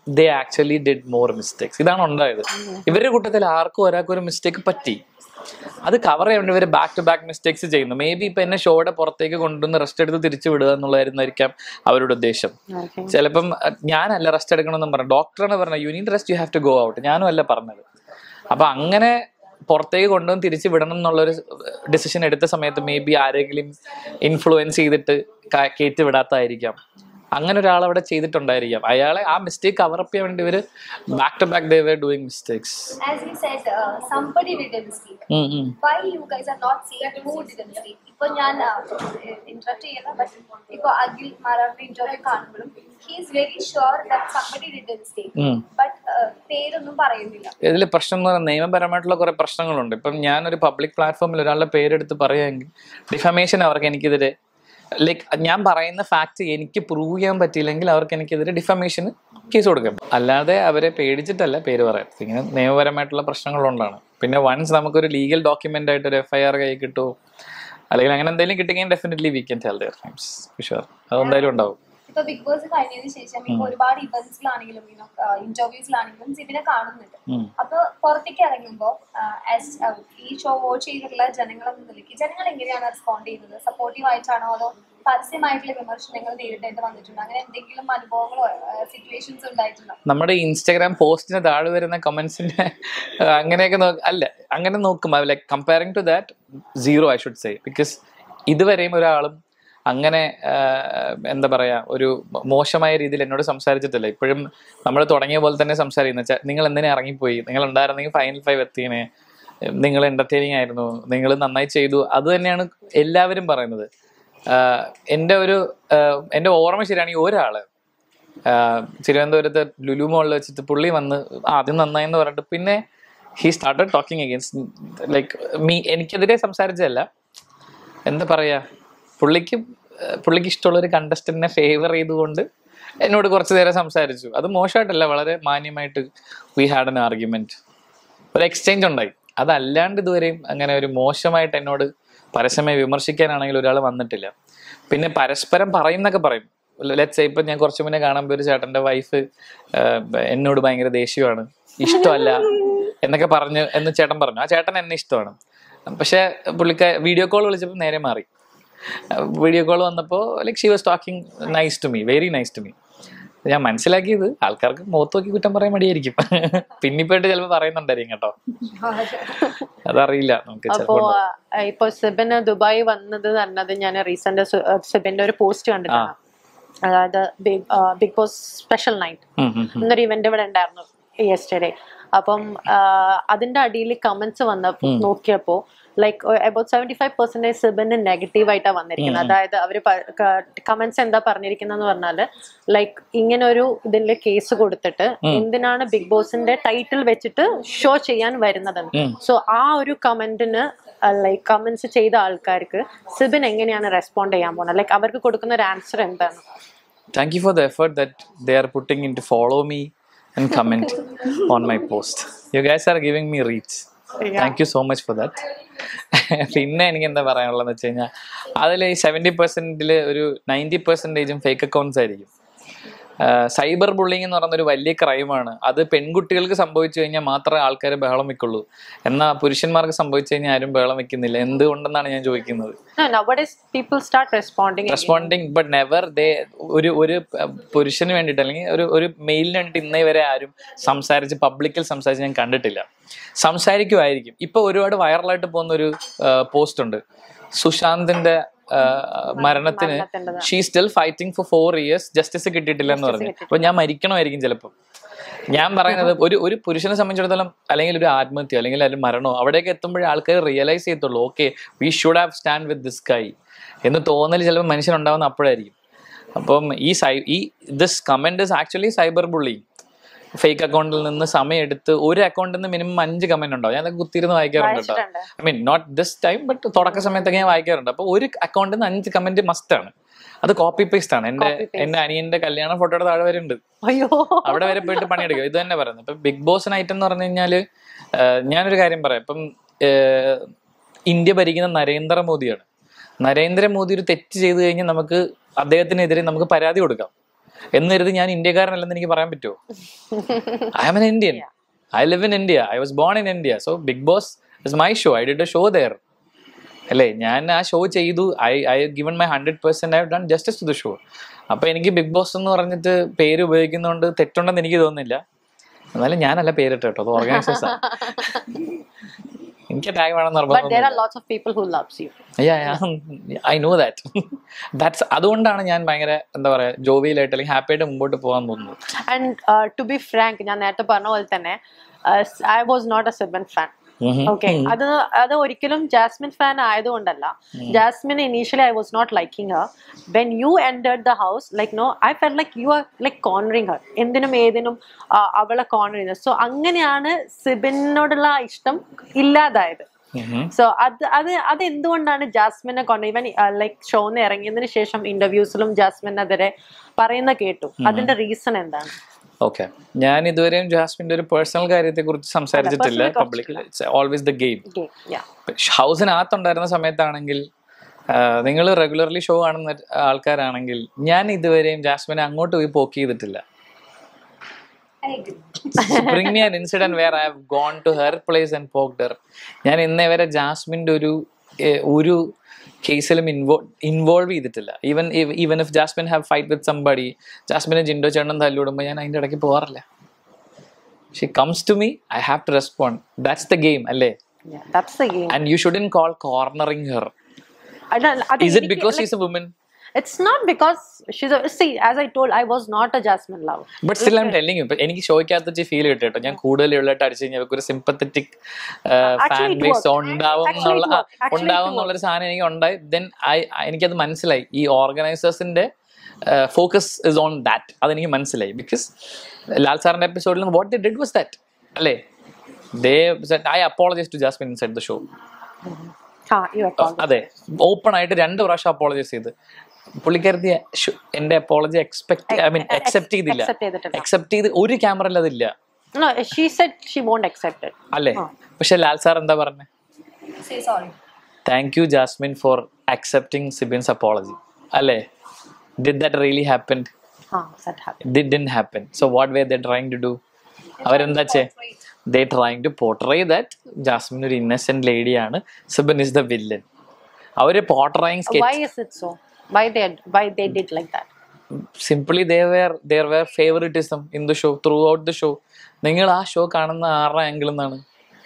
they actually did more mistakes ഇതാണ് ഉണ്ടായത് ഇവരുടെ കൂട്ടത്തിൽ ആർക്കും ഒരാൾക്കും ഒരു മിസ്റ്റേക്ക് പറ്റി അത് കവർ ചെയ്യാൻ വേണ്ടി ഇവർ ബാക്ക് ടു ബാക്ക് മിസ്റ്റേക്സ് ചെയ്യുന്നു മേ ബി ഇപ്പൊ എന്നെ ഷോയുടെ പുറത്തേക്ക് കൊണ്ടുവന്ന് റെസ്റ്റ് എടുത്ത് തിരിച്ചു വിടുക എന്നുള്ളതായിരുന്നായിരിക്കാം അവരുടെ ഉദ്ദേശം Okay. ചിലപ്പം അഹ്, ഞാനല്ല റെസ്റ്റ് എടുക്കണമെന്നും പറഞ്ഞു ഡോക്ടറാണ് പറഞ്ഞത് you need rest you have to go out ഞാനും അല്ല പറഞ്ഞത് അപ്പൊ അങ്ങനെ പുറത്തേക്ക് കൊണ്ടുവന്ന് തിരിച്ചു വിടണം എന്നുള്ളൊരു ഡിസിഷൻ എടുത്ത സമയത്ത് മേ ബി ആരെങ്കിലും ഇൻഫ്ലുവൻസ് ചെയ്തിട്ട് ക- കയറ്റി വിടാത്തതായിരിക്കാം അങ്ങനെ ഒരാൾ അവിടെ ചെയ്തിട്ടുണ്ടായിരിക്കാം അയാളെ ആ മിസ്റ്റേക്ക് കവറപ്പ് ചെയ്യാൻ വേണ്ടി ഇവര് back to back they were doing mistakes As you said, uh, somebody did a mistake. Why you guys are not saying who did a mistake? ഇപ്പൊ ഞാൻ ഇന്ററപ്റ്റ് ചെയ്യുന്ന ബട്ട് ഇപ്പൊ അഖിൽ മാരാറിന്റെ ഇന്റർവ്യൂ കാണുമ്പോഴും he is very sure that somebody did a mistake but പേരൊന്നും പറയുന്നില്ല ഇതിൽ പ്രശ്നം എന്ന് പറയുന്നത് നിയമപരമായിട്ടുള്ള കുറെ പ്രശ്നങ്ങളുണ്ട് ഇപ്പം ഞാനൊരു പബ്ലിക് പ്ലാറ്റ്ഫോമിൽ ഒരാളുടെ പേരെടുത്ത് പറയുമെങ്കിൽ ഡിഫമേഷൻ അവർക്ക് എനിക്കെതിരെ ലൈക്ക് ഞാൻ പറയുന്ന ഫാക്ട് എനിക്ക് പ്രൂവ് ചെയ്യാൻ പറ്റിയില്ലെങ്കിൽ അവർക്ക് എനിക്കെതിരെ ഡിഫമേഷന് കേസ് കൊടുക്കാം അല്ലാതെ അവരെ പേടിച്ചിട്ടല്ല പേര് പറയാം ഇങ്ങനെ നിയമപരമായിട്ടുള്ള പ്രശ്നങ്ങളുണ്ടാണ് പിന്നെ വൺസ് നമുക്കൊരു ലീഗൽ ഡോക്യുമെന്റ് ആയിട്ട് ഒരു എഫ് ഐ ആർ കൈ കിട്ടുമോ അല്ലെങ്കിൽ അങ്ങനെ എന്തെങ്കിലും കിട്ടിയെങ്കിൽ definitely we can tell there times sure അതെന്തായാലും ഉണ്ടാവും ഇപ്പൊ ബിഗ് ബോസ് കഴിഞ്ഞതിന് ശേഷം ഇപ്പൊ ഒരുപാട് ഇവന്റ്സിലാണെങ്കിലും ഇന്റർവ്യൂസിലാണെങ്കിലും സിബിനെ കാണുന്നുണ്ട് ഉം. അപ്പൊ പുറത്തേക്ക് ഇറങ്ങുമ്പോ as, uh, ഈ ഷോ വാച്ച് ചെയ്തിട്ടുള്ള ജനങ്ങൾ എന്ന നിലയ്ക്ക് ജനങ്ങൾ എങ്ങനെയാണ് റെസ്പോണ്ട് ചെയ്യുന്നത് സപ്പോർട്ടീവ് ആയിട്ടാണോ അതോ പരസ്യമായിട്ടുള്ള വിമർശനങ്ങൾ നേരിടേണ്ടി വന്നിട്ടുണ്ടോ അങ്ങനെ എന്തെങ്കിലും അനുഭവങ്ങളോ സിറ്റുവേഷൻസ് ഉണ്ടായിട്ടുണ്ടോ നമ്മുടെ ഇൻസ്റ്റാഗ്രാം പോസ്റ്റിന് താഴെ വരുന്ന കമന്റ്സിന്റെ അങ്ങനെയൊക്കെ നോക്ക അല്ല അങ്ങനെ നോക്കും like comparing to that zero I should say because ഇതുവരെയും ഒരാളും അങ്ങനെ ആ, എന്താ പറയാ ഒരു മോശമായ രീതിയിൽ എന്നോട് സംസാരിച്ചിട്ടില്ല ഇപ്പോഴും നമ്മൾ തുടങ്ങിയ പോലെ തന്നെ സംസാരിക്കുന്ന വെച്ചാൽ നിങ്ങൾ എന്തിനാ ഇറങ്ങിപ്പോയി നിങ്ങൾ ഉണ്ടായിരുന്നെങ്കിൽ ഫൈനൽ ഫൈവ് എത്തിയനെ നിങ്ങൾ എന്റർടൈനിങ് ആയിരുന്നു നിങ്ങൾ നന്നായി ചെയ്തു അത് തന്നെയാണ് എല്ലാവരും പറയുന്നത് ആഹ് എൻ്റെ ഒരു ആഹ് എൻ്റെ ഓർമ്മ ശരിയാണെങ്കിൽ ഒരാള് ആഹ് തിരുവനന്തപുരത്ത് ലുലു മോളിൽ വെച്ചിട്ട് പുള്ളി വന്ന് ആദ്യം നന്നായി എന്ന് പറഞ്ഞിട്ട് പിന്നെ he started talking against like me എനിക്കെതിരെ സംസാരിച്ചതല്ല എന്താ പറയാ പുള്ളിക്ക് ആഹ് പുള്ളിക്ക് ഇഷ്ടമുള്ള ഒരു കണ്ടസ്റ്റന്റിനെ ഫേവർ ചെയ്തുകൊണ്ട് എന്നോട് കുറച്ച് നേരം സംസാരിച്ചു അത് മോശമായിട്ടല്ല വളരെ മാന്യമായിട്ട് വി ഹാഡ് എൻ ആർഗ്യുമെന്റ് ഒരു എക്സ്ചേഞ്ച് ഉണ്ടായി അതല്ലാണ്ട് ഇതുവരെയും അങ്ങനെ ഒരു മോശമായിട്ട് എന്നോട് പരസ്യമായി വിമർശിക്കാനാണെങ്കിൽ ഒരാൾ വന്നിട്ടില്ല പിന്നെ പരസ്പരം പറയുന്നൊക്കെ പറയും ലെറ്റ്സ് ഇപ്പൊ ഞാൻ കുറച്ച് മുന്നേ കാണാൻ പോയി ഒരു ചേട്ടന്റെ വൈഫ് എന്നോട് ഭയങ്കര ദേഷ്യമാണ് ഇഷ്ടമല്ല എന്നൊക്കെ പറഞ്ഞു എന്ന് ചേട്ടൻ പറഞ്ഞു ആ ചേട്ടൻ എന്നെ ഇഷ്ടമാണ് പക്ഷെ പുള്ളിക്ക വീഡിയോ കോൾ വിളിച്ചപ്പോൾ നേരെ മാറി വീഡിയോ കോൾ വന്നപ്പോൾ like she was talking nice to me very nice to me ഞാൻ മനസ്സിലാക്കിയത് ആൾക്കാർക്ക് മുഖത്ത് നോക്കി കുറ്റം പറയാൻ മടിയായിരിക്കും പിന്നിപ്പോയിട്ട് ചിലപ്പോൾ പറയുന്നുണ്ടായിരിക്കും കേട്ടോ അതറിയില്ല നമുക്ക് അപ്പോ ചിലപ്പോൾ ആ, ഇപ്പൊ സിബിന് ദുബായ് വന്നത് പറഞ്ഞത് ഞാൻ റീസെന്റ് സിബിന്റെ ഒരു പോസ്റ്റ് കണ്ടിട്ടാണ് അതായത് Bigg Bigg Boss special night എന്നൊരു ഇവന്റ് ഇവിടെ ഉണ്ടായിരുന്നു യെസ്റ്റർഡേ അപ്പം ആ, അതിന്റെ അടിയിൽ കമന്റ്സ് വന്ന നോക്കിയപ്പോ like about seventy five percentage സിബിന് നെഗറ്റീവ് ആയിട്ടാണ് വന്നിരിക്കുന്നത് അതായത് അവര് കമന്റ്സ് എന്താ പറഞ്ഞിരിക്കുന്നതെന്ന് പറഞ്ഞാല് ലൈക്ക് ഇങ്ങനെ ഒരു ഇതിന്റെ കേസ് കൊടുത്തിട്ട് എന്തിനാണ് ബിഗ് ബോസിന്റെ ടൈറ്റിൽ വെച്ചിട്ട് ഷോ ചെയ്യാൻ വരുന്നതെന്ന് സോ ആ ഒരു കമന്റിന് ലൈക്ക് കമന്റ്സ് ചെയ്ത ആൾക്കാർക്ക് സിബിൻ എങ്ങനെയാണ് റെസ്പോണ്ട് ചെയ്യാൻ പോകുന്നത് ലൈക്ക് അവർക്ക് കൊടുക്കുന്ന ഒരു ആൻസർ എന്താണ് thank you for the effort that they are putting in to follow me and comment on my post you guys are giving me reach thank you so much for that പിന്നെ എനിക്ക് എന്താ പറയാനുള്ളതെന്ന് വെച്ച് കഴിഞ്ഞാൽ അതിൽ ഈ സെവൻറ്റി പെർസെൻറ്റിൽ ഒരു നയൻറ്റി പെർസെൻറ്റേജും ഫേക്ക് അക്കൗണ്ട്സ് ആയിരിക്കും സൈബർ ബുള്ളിങ് എന്ന് പറയുന്ന ഒരു വലിയ ക്രൈമാണ് അത് പെൺകുട്ടികൾക്ക് സംഭവിച്ചു കഴിഞ്ഞാൽ മാത്രമേ ആൾക്കാർ ബഹളം വെക്കുള്ളൂ എന്നാൽ പുരുഷന്മാർക്ക് സംഭവിച്ചു കഴിഞ്ഞാൽ ആരും ബഹളം വെക്കുന്നില്ല എന്തുകൊണ്ടെന്നാണ് ഞാൻ ചോദിക്കുന്നത് No, nowadays people start responding. again. Responding but never they ഒരു ഒരു പ- പുരുഷന് വേണ്ടിയിട്ട് അല്ലെങ്കിൽ ഒരു ഒരു മെയിലിന് വേണ്ടി ഇന്നേ വരെ ആരും സംസാരിച്ച് പബ്ലിക്കിൽ സംസാരിച്ച് ഞാൻ കണ്ടിട്ടില്ല സംസാരിക്കുമായിരിക്കും ഇപ്പൊ ഒരുപാട് വൈറലായിട്ട് പോകുന്ന ഒരു പോസ്റ്റ് ഉണ്ട് സുശാന്തിന്റെ ആ, മരണത്തിന് മരണത്തിന്റേത്. She still fighting for four years justice കിട്ടിയിട്ടില്ല എന്ന് പറഞ്ഞു അപ്പൊ ഞാൻ മരിക്കണമായിരിക്കും ചിലപ്പോൾ ഞാൻ പറയുന്നത് ഒരു ഒരു പുരുഷനെ സംബന്ധിച്ചിടത്തോളം അല്ലെങ്കിൽ ഒരു ആത്മഹത്യ അല്ലെങ്കിൽ ഒരു മരണമോ അവിടേക്ക് എത്തുമ്പോഴേ ആൾക്കാർ റിയലൈസ് ചെയ്യത്തുള്ളൂ okay we should have stand with this guy എന്ന് തോന്നൽ ചിലപ്പോൾ മനുഷ്യനുണ്ടാവുന്ന അപ്പോഴായിരിക്കും അപ്പം ഈ സൈ ഈ this comment is actually cyber bully fake അക്കൗണ്ടിൽ നിന്ന് സമയം എടുത്ത് ഒരു അക്കൗണ്ടിൽ നിന്ന് മിനിമം അഞ്ച് കമന്റ് ഉണ്ടാവും ഞാൻ അതൊക്കെ കുത്തിയിരുന്ന് വായിക്കാറുണ്ട് കേട്ടോ വായിച്ചിട്ടുണ്ട്. I mean not this time but തുടക്ക സമയത്തൊക്കെ ഞാൻ വായിക്കാറുണ്ട് അപ്പോൾ ഒരു അക്കൗണ്ടിൽ നിന്ന് അഞ്ച് കമന്റ് മസ്റ്റ് ആണ് അത് കോപ്പി പേസ്റ്റ് ആണ് എന്റെ Copy paste. എന്റെ അനിയന്റെ കല്യാണ ഫോട്ടോയുടെ താഴെ വരെ ഉണ്ട് അയ്യോ അവിടെ വരെ പോയിട്ട് പണിയെടുക്കുക ഇത് തന്നെ പറയുന്നത് ഇപ്പൊ ബിഗ് ബോസ് നൈറ്റ് എന്ന് പറഞ്ഞു കഴിഞ്ഞാല് ആഹ് ഞാനൊരു കാര്യം പറയാം ഇപ്പം ആഹ് ഇന്ത്യ ഭരിക്കുന്ന നരേന്ദ്രമോദിയാണ് നരേന്ദ്രമോദി ഒരു തെറ്റ് ചെയ്തു കഴിഞ്ഞാൽ നമുക്ക് അദ്ദേഹത്തിനെതിരെ നമുക്ക് പരാതി കൊടുക്കാം എന്ന് കരുതി ഞാൻ ഇന്ത്യക്കാരനല്ലെന്ന് എനിക്ക് പറയാൻ പറ്റുമോ I am an Indian I live in India I was born in India so Bigg Boss is my show I did a show there അല്ലേ ഞാൻ ആ ഷോ ചെയ്തു I I given my hundred percent I done justice to the show അപ്പൊ എനിക്ക് ബിഗ് ബോസ് എന്ന് പറഞ്ഞിട്ട് പേര് ഉപയോഗിക്കുന്നതുകൊണ്ട് തെറ്റുണ്ടെന്ന് എനിക്ക് തോന്നുന്നില്ല എന്നാലും ഞാനല്ല പേരിട്ട് കേട്ടോ അത് ഓർഗനൈസേഴ്സ് എനിക്ക് ടാഗ് വേണം But there are നിർബന്ധം lots of people who loves you. I know that that's അതുകൊണ്ടാണ് ഞാൻ ഭയങ്കര എന്താ പറയാ ജോവിയിലായിട്ട് അല്ലെങ്കിൽ ഹാപ്പി ആയിട്ട് മുമ്പോട്ട് പോകാൻ തോന്നുന്നത് And uh, to be frank, ഞാൻ നേരത്തെ പറഞ്ഞ പോലെ തന്നെ I was not a Sibin fan okay അത് അത് ഒരിക്കലും ജാസ്മിൻ ഫാൻ ആയതുകൊണ്ടല്ല Jasmine initially I was not liking her when you entered the house like no I felt like you are like cornering her എന്തിനും ഏതിനും ആ, അവളെ കോർണർ ചെയ്യുന്നത് സോ അങ്ങനെയാണ് സിബിനോടുള്ള ആ ഇഷ്ടം ഇല്ലാതായത് സോ അത് അത് അത് എന്തുകൊണ്ടാണ് ജാസ്മിനെ കൊണ്ട് ഇവൻ ലൈക്ക് ഷോന്ന് ഇറങ്ങിയതിന് ശേഷം ഇന്റർവ്യൂസിലും ജാസ്മിനെതിരെ പറയുന്ന കേട്ടു അതിന്റെ റീസൺ എന്താണ് ഓക്കെ ഞാൻ ഇതുവരെയും ജാസ്മിന്റെ ഒരു പേഴ്സണൽ കാര്യത്തെ കുറിച്ച് സംസാരിച്ചിട്ടില്ല personal പബ്ലിക്കിൽ it's always the game Okay, yeah. ഹൗസിനകത്തുണ്ടായിരുന്ന സമയത്താണെങ്കിൽ നിങ്ങൾ റെഗുലർലി ഷോ കാണുന്ന ആൾക്കാരാണെങ്കിൽ ഞാൻ ഇതുവരെയും ജാസ്മിനെ അങ്ങോട്ട് പോയി പോക്ക് ചെയ്തിട്ടില്ല I agree. Bring me an incident where I have gone to her place and poked her ഞാൻ ഇന്നേ വരെ ജാസ്മിന്റെ ഒരു ഏർ, ഒരു കേസിലും ഇൻവോ ഇൻവോൾവ് ചെയ്തിട്ടില്ല even even if Jasmine have fight with somebody ജാസ്മിനെ ജിൻഡോ ചേട്ടൻ തല്ലിവിടുമ്പോൾ ഞാൻ അതിന്റെ ഇടയ്ക്ക് പോകാറില്ല she comes to me I have to respond that's the game അല്ലേ Yeah, that's the game. And you shouldn't call cornering her അല്ല- അത് Is it എനിക്ക് because like- she's a woman? It's not because she's a see, as I told, I was not a Jasmine lover. But still I'm telling you എനിക്ക് ഷോയ്ക്കകത്ത് ഫീൽ കിട്ടും കേട്ടോ ഞാൻ കൂടുതൽ ഉള്ളിട്ട് അടിച്ചു കഴിഞ്ഞാൽ ഒരു sympathetic fan Actually, it base worked. ഉണ്ടാവും Actually, it എന്നുള്ള worked. Actually, it ഉണ്ടാവും എന്നുള്ളൊരു സാധനം എനിക്ക് ഉണ്ടായി ദെൻ ഐ എനിക്കത് മനസ്സിലായി ഈ ഓർഗനൈസേഴ്സിന്റെ ഫോക്കസ് ഇസ് ഓൺ ദാറ്റ് അതെനിക്ക് മനസ്സിലായി ബിക്കോസ് ലാൽ സാറിന്റെ എപ്പിസോഡിൽ what the did was that അല്ലേ they I apologise to Jasmine inside the show Ha, you are called. അതെ ഓപ്പൺ ആയിട്ട് രണ്ട് പ്രാവശ്യം അപ്പോളജൈസ് ചെയ്ത് പുള്ളിക്കാരത്തി ഷു- എന്റെ apology expect I mean accept ചെയ്തില്ല Accept ചെയ്തിട്ടില്ല. അക്സെപ്റ്റ് ചെയ്ത് ഒരു ക്യാമറയിൽ അതില്ല No, she said she won't accept it. അല്ലേ പക്ഷെ ലാൽ സാർ എന്താ പറഞ്ഞേ Say sorry. Thank you Jasmine for accepting Sibin's apology അല്ലേ did that really happen Ha, that happened. Did didn't happen so what way the trying to do അവരെന്താ ചേ they trying to portray that Jasmine ഒരു ഇന്നസെന്റ് ലേഡിയാണ് സിബിൻ ഇസ് ദ വില്ലൻ അവര് portraying sketch Why is it so? Why they why they did like that? Simply they were there were favouritism in the show throughout the show നിങ്ങൾ ആ ഷോ കാണുന്ന ആരുടെ ആംഗിൾ നിന്നാണ്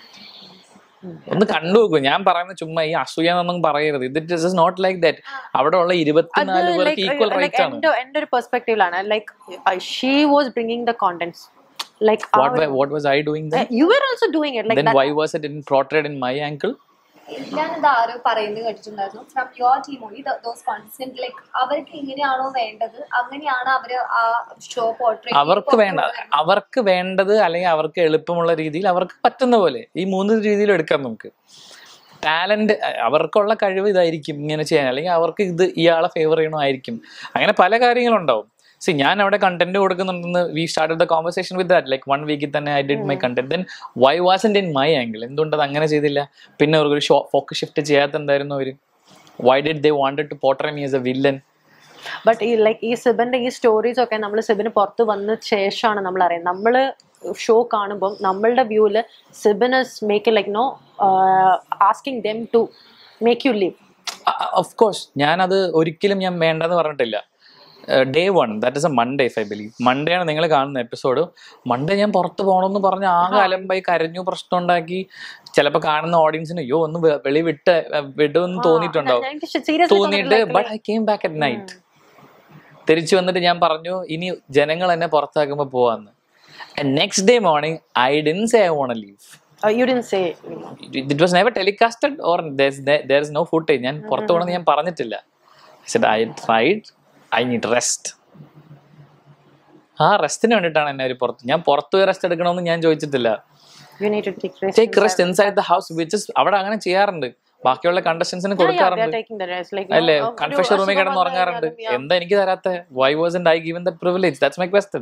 ഒന്ന് കണ്ടു നോക്കൂ ഞാൻ പറയുന്ന ചുമ്മാ ഈ അസൂയ എന്നൊന്നും പറയരുത് ഇത് ഇസ് നോട്ട് ലൈക്ക് ദാറ്റ് അവിടെ ഉള്ള അത് ഇരുപത്തിനാല് like, പേർക്ക് ഈക്വൽ like റൈറ്റ് ആണ് എന്റെ എന്റെ ഒരു പെർസ്പെക്റ്റീവിലാണ് like she was bringing the contents like what what was I doing then you are also doing it then like why was it in portrayed in my angle ഞാനിത് ആരോ പറയുന്നത് കേട്ടിട്ടുണ്ടായിരുന്നു from your team only those constant like അവർക്ക് എങ്ങനെയാണോ വേണ്ടത് അങ്ങനെയാണ് അവര് ആ ഷോ പോർട്രേ അവർക്ക് വേണ്ട അവർക്ക് വേണ്ടത് അല്ലെങ്കിൽ അവർക്ക് എളുപ്പമുള്ള രീതിയിൽ അവർക്ക് പറ്റുന്ന പോലെ ഈ മൂന്ന് രീതിയിൽ എടുക്കാം നമുക്ക് ടാലന്റ് അവർക്കുള്ള കഴിവ് ഇതായിരിക്കും ഇങ്ങനെ ചെയ്യാൻ അല്ലെങ്കിൽ അവർക്ക് ഇത് ഇയാളെ ഫേവർ ചെയ്യണമായിരിക്കും അങ്ങനെ പല കാര്യങ്ങളുണ്ടാവും സി ഞാൻ അവിടെ കണ്ടന്റ് കൊടുക്കുന്നുണ്ടെന്ന് we started the conversation with that like one വീക്കിൽ തന്നെ I did my content then why was in my angle എന്തുകൊണ്ട് അത് അങ്ങനെ ചെയ്തില്ല പിന്നെ അവർക്ക് ഒരു ഷോ ഫോക്കസ് ഷിഫ്റ്റ് ചെയ്യാത്ത എന്തായിരുന്നു അവര് why did they wanted to portray me as a villain but ഈ ലൈക്ക് ഈ സിബിന്റെ ഈ സ്റ്റോറീസ് ഒക്കെ നമ്മൾ സിബിന് പുറത്ത് വന്ന ശേഷമാണ് നമ്മൾ അറിയുന്നത് നമ്മള് ഷോ കാണുമ്പോൾ നമ്മളുടെ വ്യൂവില് Sibin is make like no asking them to make you leave of course ഞാനത് ഒരിക്കലും ഞാൻ വേണ്ടെന്ന് പറഞ്ഞിട്ടില്ല day one that is a Monday if I believe Monday ആണ് നിങ്ങൾ കാണുന്ന എപ്പിസോഡ് മൺഡേ ഞാൻ പുറത്ത് പോകണമെന്ന് പറഞ്ഞ് ആകെ അലമ്പായി കരഞ്ഞു പ്രശ്നം ഉണ്ടാക്കി ചിലപ്പോൾ കാണുന്ന ഓഡിയൻസിന് അയ്യോ ഒന്ന് വെ- വെളി വിട്ട് അഹ് വിടുമെന്ന് തോന്നിയിട്ടുണ്ടാവും സീരിയസ് തോന്നിയിട്ട് but I came back at night തിരിച്ചു വന്നിട്ട് ഞാൻ പറഞ്ഞു ഇനി ജനങ്ങൾ എന്നെ പുറത്താക്കുമ്പോൾ പോവാന്ന് next day morning I didn't say I won't leave you didn't say it was never telecasted or there is no footage ഞാൻ പുറത്തു പോകണമെന്ന് ഞാൻ പറഞ്ഞിട്ടില്ല I tried I need rest ആ റെസ്റ്റിന് വേണ്ടിയിട്ടാണ് എന്നെ അവർ പുറത്ത് ഞാൻ പുറത്ത് പോയി റെസ്റ്റ് എടുക്കണമെന്ന് ഞാൻ ചോദിച്ചിട്ടില്ല you need to take rest take rest inside the house which അവിടെ അങ്ങനെ ചെയ്യാറുണ്ട് ബാക്കിയുള്ള കണ്ടസ്റ്റൻസിന് കൊടുക്കാറുണ്ട് ടേക്കിംഗ് ദ റെസ്റ്റ് ലൈക്ക് അല്ലേ കൺഫെഷൻ റൂമിൽ കിടന്ന് ഉറങ്ങാറുണ്ട് എന്താ എനിക്ക് തരാത്ത why was I given the privilege that's my question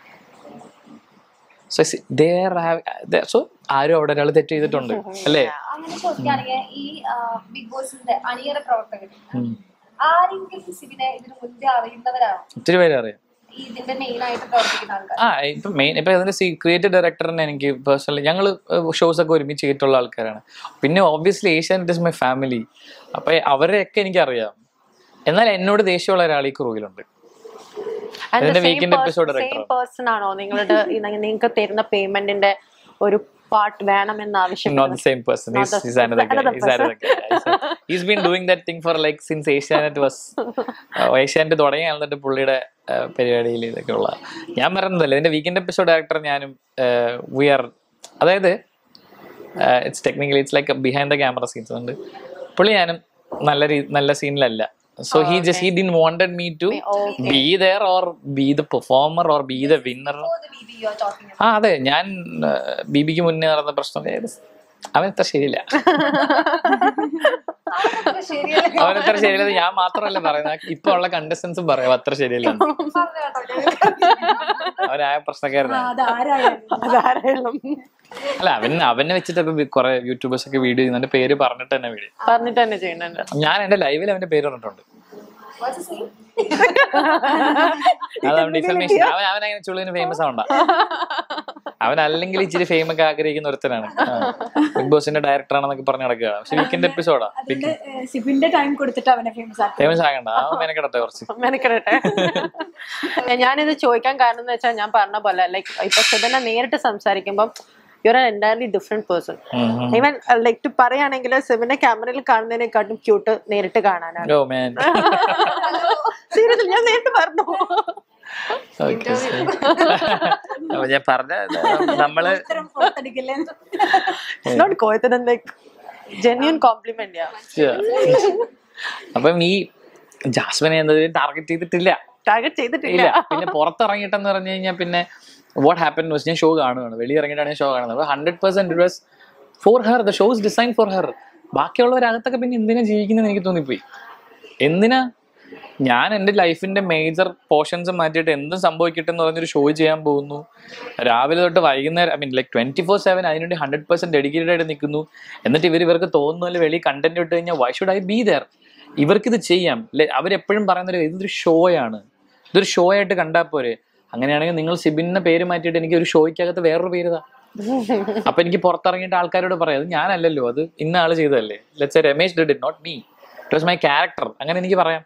so so ആരും അവിടെ ഒരാൾ തെറ്റ് ചെയ്തിട്ടുണ്ട് അല്ലേ അങ്ങനെ ചോദിക്കുകയാണെങ്കിൽ ഈ ബിഗ് ബോസിന്റെ അണിയറ പ്രവർത്തകർ ആരെങ്കിലും സിബിനെ ഇതിനു മുൻപേ അറിയുന്നവരാണോ ഒത്തിരി പേര് അറിയാം ഈ ഇതിന്റെ മെയിൻ ആയിട്ട് പ്രവർത്തിക്കുന്ന ആൾക്കാർ ആ ഇപ്പൊ മെയിൻ ഇപ്പൊ ഇതിന്റെ ക്രിയേറ്റീവ് ഡയറക്ടറിനെ എനിക്ക് പേഴ്സണലി ഞങ്ങൾ ഷോസ് ഒക്കെ ഒരുമിച്ച് ചെയ്തിട്ടുള്ള ആൾക്കാരാണ് പിന്നെ obviously Asian it is my family അപ്പൊ അവരെയൊക്കെ എനിക്കറിയാം എന്നാൽ എന്നോട് ദേഷ്യമുള്ള ഒരാൾ ഈ ക്രൂവിലുണ്ട് അതിന്റെ weekend episode same director. Person ആണോ നിങ്ങളുടെ നിങ്ങൾക്ക് തരുന്ന പേയ്മെന്റിന്റെ ഒരു പാർട്ട് വേണമെന്ന് not the same person. Not He's, the- he's another guy. another He's another guy. He's- He's been doing that thing for like since Asianet was uh, Asianet തുടങ്ങി എന്നിട്ട് പുള്ളിയുടെ uh, പരിപാടിയിൽ ഇതൊക്കെ ഉള്ള ഞാൻ പറയുന്നതല്ല ഇതിന്റെ വീക്കെൻഡ് എപ്പിസോഡ് ഡയറക്ടർ ഞാനും വി ആർ അതായത് it's technically it's like behind the camera scenes ഉണ്ട് പുള്ളി ഞാനും നല്ല രീ നല്ല സീനിലല്ല so he just he didn't wanted me to be there or be the performer or be the winner talking ആ അതെ ഞാൻ ബിബിക്ക് മുന്നേ നടന്ന പ്രശ്നം ഏത് അവൻ എത്ര ശരിയില്ല ശരിയല്ലേ അവൻ എത്ര ശരിയില്ല ഞാൻ മാത്രമല്ല പറയുന്നത് ഇപ്പൊ ഉള്ള കണ്ടസ്റ്റൻസും പറയാം അത്ര ശരിയല്ല അവനായ പ്രശ്നക്കാരനാണ് അതാരായാലും അതാരായാലും അല്ല അവൻ അവനെ വെച്ചിട്ട് കുറെ യൂട്യൂബേഴ്സ് ഒക്കെ വീഡിയോ ചെയ്യുന്നതിന്റെ പേര് പറഞ്ഞിട്ട് തന്നെ വീഡിയോ പറഞ്ഞിട്ട് തന്നെ ചെയ്യുന്നുണ്ട് ഞാൻ എന്റെ ലൈവിൽ അവന്റെ പേര് പറഞ്ഞിട്ടുണ്ട് What's his name? അത് അവൻ ഡിഫർമേഷൻ അവൻ അവൻ അങ്ങനെ ചുള്ളിന് ഫേമസ് ആവണ്ട അവൻ അല്ലെങ്കിൽ ഇച്ചിരി ഫേം ഒക്കെ ആഗ്രഹിക്കുന്ന ഒരുത്തനാണ് ബിഗ് ബോസിന്റെ ഡയറക്ടർ ആണെന്നൊക്കെ പറഞ്ഞു നടക്കുകയാണ് പക്ഷെ വീക്കെൻഡ് എപ്പിസോഡാ അതുകൊണ്ട് ഏഹ്, സിബിന്റെ ടൈം കൊടുത്തിട്ട് അവനെ ഫേമസ് ആക്കി ഫേമസ് ആകണ്ട അവൻ മെനക്കെടട്ടെ കുറച്ച് മെനക്കെടട്ടെ ഞാനിത് ചോദിക്കാൻ കാരണം എന്ന് വെച്ചാൽ ഞാൻ പറഞ്ഞ പോലെ ലൈക്ക് ഇപ്പൊ സുധനെ നേരിട്ട് സംസാരിക്കുമ്പോൾ you are entirely different person ഉം, ഉം. ഈവൻ ലൈക്ക് പറയുകയാണെങ്കിൽ സെബിനെ ക്യാമറയിൽ കാണുന്നതിനെക്കാട്ടും ക്യൂട്ട് നേരിട്ട് കാണാനാണ് ഓ മാൻ സീരിയസ് ഞാൻ നേരിട്ട് പറഞ്ഞു ഓക്കെ അപ്പൊ ഞാൻ പറഞ്ഞ നമ്മള് ഇത്തരം പുറത്തടിക്കല്ലേ നോട്ട് കോയത്തൻ ലൈക്ക് ജെന്യൂൻ കോംപ്ലിമെന്റ് അപ്പം ഈ ജാസ്മിനെ എന്നതിന് ടാർഗറ്റ് ചെയ്തിട്ടില്ല ടാർഗറ്റ് ചെയ്തിട്ടില്ല ഇല്ല പിന്നെ പുറത്തിറങ്ങിയിട്ടെന്ന് പറഞ്ഞു കഴിഞ്ഞാൽ പിന്നെ വാട്ട് ഹാപ്പൻ വാസ് ഞാൻ ഷോ കാണുകയാണ് വെളിയിറങ്ങിയിട്ടാണ് ഞാൻ ഷോ കാണുന്നത് hundred percent it was for her the shows design for her ബാക്കിയുള്ളവരകത്തൊക്കെ പിന്നെ എന്തിനാ ജീവിക്കുന്നത് എനിക്ക് തോന്നിപ്പോയി എന്തിനാ ഞാൻ എൻ്റെ ലൈഫിന്റെ മേജർ പോർഷൻസ് മാറ്റിയിട്ട് എന്തും സംഭവിക്കട്ടെ എന്ന് പറഞ്ഞൊരു ഷോ ചെയ്യാൻ പോകുന്നു രാവിലെ തൊട്ട് വൈകുന്നേരം I mean like twenty four seven അതിനുവേണ്ടി ഹൺഡ്രഡ് പെർസെന്റ് ഡെഡിക്കേറ്റഡ് ആയിട്ട് നിൽക്കുന്നു എന്നിട്ട് ഇവർ ഇവർക്ക് തോന്നുന്ന വെളി കണ്ടന്റ് ഇട്ട് കഴിഞ്ഞാൽ why should I bother ഇവർക്കിത് ചെയ്യാം ലെ- അവരെപ്പോഴും പറയുന്നൊരു ഇതൊരു ഷോയാണ് ഇതൊരു ഷോ ആയിട്ട് കണ്ടാൽ പോരെ അങ്ങനെയാണെങ്കിൽ നിങ്ങൾ സിബിന്റെ പേര് മാറ്റിയിട്ട് എനിക്ക് ഒരു ഷോയ്ക്കകത്ത് വേറൊരു പേര് താ അപ്പൊ എനിക്ക് പുറത്തിറങ്ങിയിട്ട് ആൾക്കാരോട് പറയാം അത് ഞാനല്ലല്ലോ അത് ഇന്ന ആള് ചെയ്തതല്ലേ let's Ramesh did it not me it was my character അങ്ങനെ എനിക്ക് പറയാം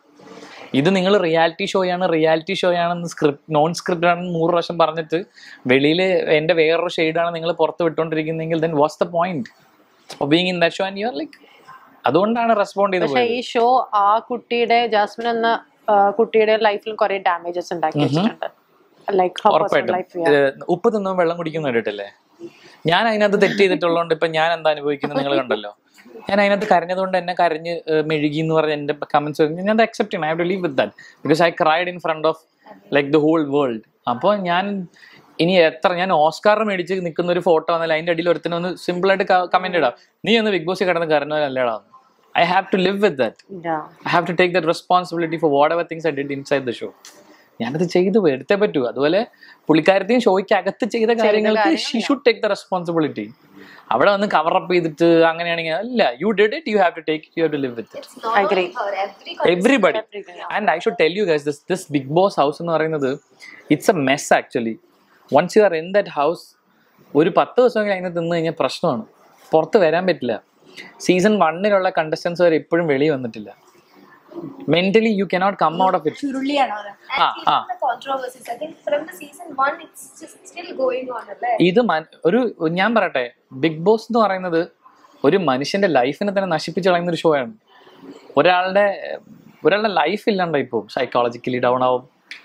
ഇത് നിങ്ങൾ റിയാലിറ്റി ഷോയാണ് റിയാലിറ്റി ഷോയാണെന്ന് സ്ക്രിപ്റ്റ് നോൺ സ്ക്രിപ്റ്റ് ആണെന്ന് നൂറ് പ്രാവശ്യം പറഞ്ഞിട്ട് വെളിയിൽ എൻ്റെ വേറൊരു ഷെയ്ഡാണ് നിങ്ങൾ പുറത്ത് വിട്ടുകൊണ്ടിരിക്കുന്നെങ്കിൽ then what's the point being in that show and you are like അതുകൊണ്ടാണ് റെസ്പോണ്ട് ചെയ്ത് പക്ഷെ പോയത് ഈ ഷോ ആ കുട്ടിയുടെ ജാസ്മിൻ എന്ന ആ, കുട്ടിയുടെ ലൈഫിൽ കുറെ ഡാമേജസ് ഉണ്ടാക്കി വെച്ചിട്ടുണ്ട് ലൈക്ക് ഉറപ്പായിട്ടും ലൈഫ് ഇത് ഉപ്പ് തിന്നും വെള്ളം കുടിക്കുന്ന കേട്ടിട്ടില്ലേ ഞാൻ അതിനകത്ത് തെറ്റ് ചെയ്തിട്ടുള്ളതുകൊണ്ട് ഇപ്പൊ ഞാൻ എന്താ അനുഭവിക്കുന്നത് നിങ്ങൾ കണ്ടല്ലോ ഞാൻ അതിനകത്ത് കരഞ്ഞതുകൊണ്ട് എന്നെ കരഞ്ഞ് ഏഹ്, മെഴുകി എന്ന് പറഞ്ഞ എന്റെ കമന്റ്സ് ഞാൻ അത് അക്സെപ്റ്റ് ചെയ്യണം I have to leave with that because I cried in front of like the whole world അപ്പോൾ ഞാൻ ഇനി എത്ര ഞാൻ ഓസ്കാർ മേടിച്ച് നിൽക്കുന്ന ഒരു ഫോട്ടോ വന്നാൽ അതിന്റെ അടിയിൽ ഒരുത്തിനെ ഒന്ന് സിമ്പിൾ ആയിട്ട് കമന്റ് ഇടാം നീ ഒന്ന് ബിഗ് ബോസ് കിടന്ന് കരഞ്ഞവരല്ലേടാ I have to live with that I have to take that responsibility for whatever things I did inside the show ഞാനത് ചെയ്തു പോയി, എടുത്തേ പറ്റൂ അതുപോലെ പുള്ളിക്കാരത്തെയും ഷോയ്ക്ക് അകത്ത് ചെയ്ത കാര്യങ്ങൾക്ക് she should take the responsibility അവിടെ വന്ന് കവർ അപ്പ് ചെയ്തിട്ട് അങ്ങനെയാണെങ്കിൽ അല്ല you did it you have to take you have to live with it Not only agree. her, every everybody and I should tell you guys this this Bigg Boss house എന്ന് പറയുന്നത് it's a mess actually once you are in that house ഒരു പത്ത് ദിവസമെങ്കിലും അതിനകത്ത് നിന്ന് കഴിഞ്ഞാൽ പ്രശ്നമാണ് പുറത്ത് വരാൻ പറ്റില്ല സീസൺ വണ്ണിലുള്ള കണ്ടസ്റ്റൻസ് വരെ ഇപ്പോഴും വെളി വന്നിട്ടില്ല mentally you cannot come out of it ചുരുളിയാണോ അത് ആ And ആ even the controversies, I think from the season one, it's just still going on, അല്ലേ? ഇത് മൻ- ഒരു ഞാൻ പറയട്ടെ ബിഗ് ബോസ് എന്ന് പറയുന്നത് ഒരു മനുഷ്യന്റെ ലൈഫിനെ തന്നെ നശിപ്പിച്ച് കളയുന്ന ഒരു ഷോ ആണ് ഒരാളുടെ ഒരാളുടെ ലൈഫ് ഇല്ലാണ്ടായി പോകും സൈക്കോളജിക്കലി ഡൗൺ ആവും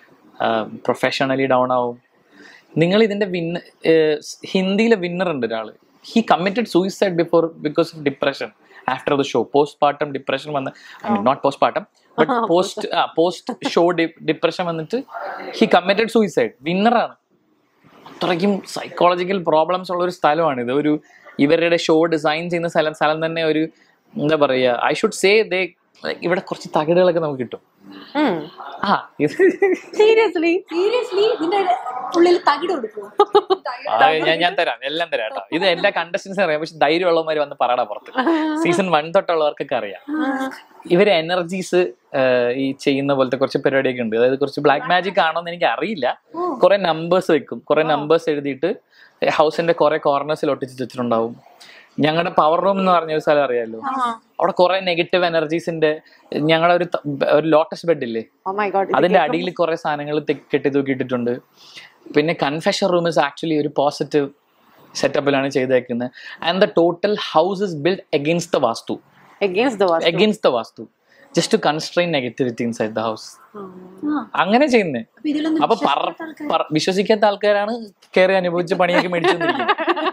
പ്രൊഫഷണലി ഡൗൺ ആവും നിങ്ങൾ ഇതിന്റെ വിന്ന ഹിന്ദിയിലെ വിന്നർ ഉണ്ട് ഒരാള് he committed suicide before because of depression after the show postpartum depression വന്ന് I mean not postpartum but post post show depression വന്നിട്ട് ഹി കമ്മിറ്റഡ് സൂയിസൈഡ് വിന്നറാണ് അത്രയ്ക്കും സൈക്കോളജിക്കൽ പ്രോബ്ലംസ് ഉള്ള ഒരു സ്ഥലമാണ് ഇത് ഒരു ഇവരുടെ ഷോ ഡിസൈൻ ചെയ്യുന്ന സ്ഥലം സ്ഥലം തന്നെ ഒരു എന്താ പറയുക ഐ ഷുഡ് സേ ദേ ഇവിടെ കുറച്ച് തകിടുകളൊക്കെ നമുക്ക് കിട്ടും ആ ഇത് സീരിയസ്ലി സീരിയസ്ലി ഇതിന്റെ ഉള്ളിൽ തകിട് കൊടുക്കുമോ ആ, ഞാൻ ഞാൻ തരാം എല്ലാം തരാം കേട്ടോ ഇത് എല്ലാ കണ്ടസ്റ്റൻസിനും അറിയാം പക്ഷെ ധൈര്യമുള്ളവന്മാർ വന്ന് പറയടാ പുറത്ത് സീസൺ വൺ തൊട്ടുള്ളവർക്കൊക്കെ അറിയാം ഇവര് എനർജീസ് ഈ ചെയ്യുന്ന പോലത്തെ കുറച്ച് പരിപാടിയൊക്കെ ഉണ്ട് അതായത് കുറച്ച് ബ്ലാക്ക് മാജിക് ആണോ എന്ന് എനിക്ക് അറിയില്ല കുറെ നമ്പേഴ്സ് വെക്കും കുറെ നമ്പേഴ്സ് എഴുതിയിട്ട് ഹൗസിന്റെ കുറെ കോർണേഴ്സിൽ ഒട്ടിച്ച് വെച്ചിട്ടുണ്ടാവും ഞങ്ങളുടെ പവർ റൂം എന്ന് പറഞ്ഞ ഒരു സ്ഥലം അറിയാലോ അവിടെ കുറെ നെഗറ്റീവ് എനർജീസിന്റെ ഞങ്ങളുടെ ഒരു ത- ഒരു ലോട്ടസ് ബെഡ് ഇല്ലേ ഓ മൈ ഗോഡ് അതിന്റെ അടിയിൽ കുറെ സാധനങ്ങൾ കെട്ടി തൂക്കിയിട്ടിട്ടുണ്ട് പിന്നെ കൺഫെഷൻ റൂം ഇസ് ആക്ച്വലി ഒരു പോസിറ്റീവ് സെറ്റപ്പിലാണ് ചെയ്തേക്കുന്നത് and the total house is build against the vastu against the vastu against the vastu just to constrain negativity inside the house അങ്ങനെ ചെയ്യുന്നേ അപ്പൊ ഇതിലൊന്നും അപ്പൊ പറ- പറ- വിശ്വസിക്കാത്ത ആൾക്കാരാണ് കയറി അനുഭവിച്ച് പണിയൊക്കെ മേടിച്ചു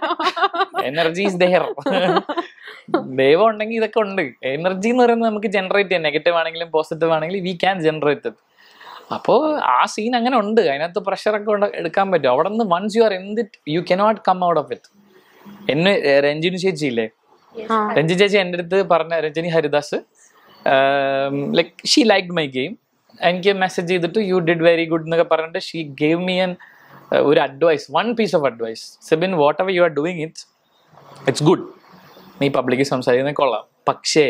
എനർജി ഇസ് ദെയർ ദൈവം ഉണ്ടെങ്കിൽ ഇതൊക്കെ ഉണ്ട് എനർജി എന്ന് പറയുന്നത് നമുക്ക് ജനറേറ്റ് ചെയ്യാം നെഗറ്റീവ് ആണെങ്കിലും പോസിറ്റീവ് ആണെങ്കിലും വി ക്യാൻ ജനറേറ്റ് അപ്പോൾ ആ സീൻ അങ്ങനെ ഉണ്ട് അതിനകത്ത് പ്രഷറൊക്കെ ഉണ്ട് എടുക്കാൻ പറ്റും അവിടെ നിന്ന് once you are in that you cannot come out of it എന്നെ രഞ്ജിനി ചേച്ചി ഇല്ലേ രഞ്ജി ചേച്ചി എൻ്റെ അടുത്ത് പറഞ്ഞ Ranjini Haridas like she like my game എനിക്ക് മെസ്സേജ് ചെയ്തിട്ട് യു ഡിഡ് വെരി ഗുഡ് എന്നൊക്കെ പറഞ്ഞിട്ട് ഷീ ഗേവ് മീ എൻ ഒരു advice one piece of advice Sebin whatever you are doing it it's good നീ പബ്ലിക്കിൽ സംസാരിക്കുന്നത് കൊള്ളാം പക്ഷേ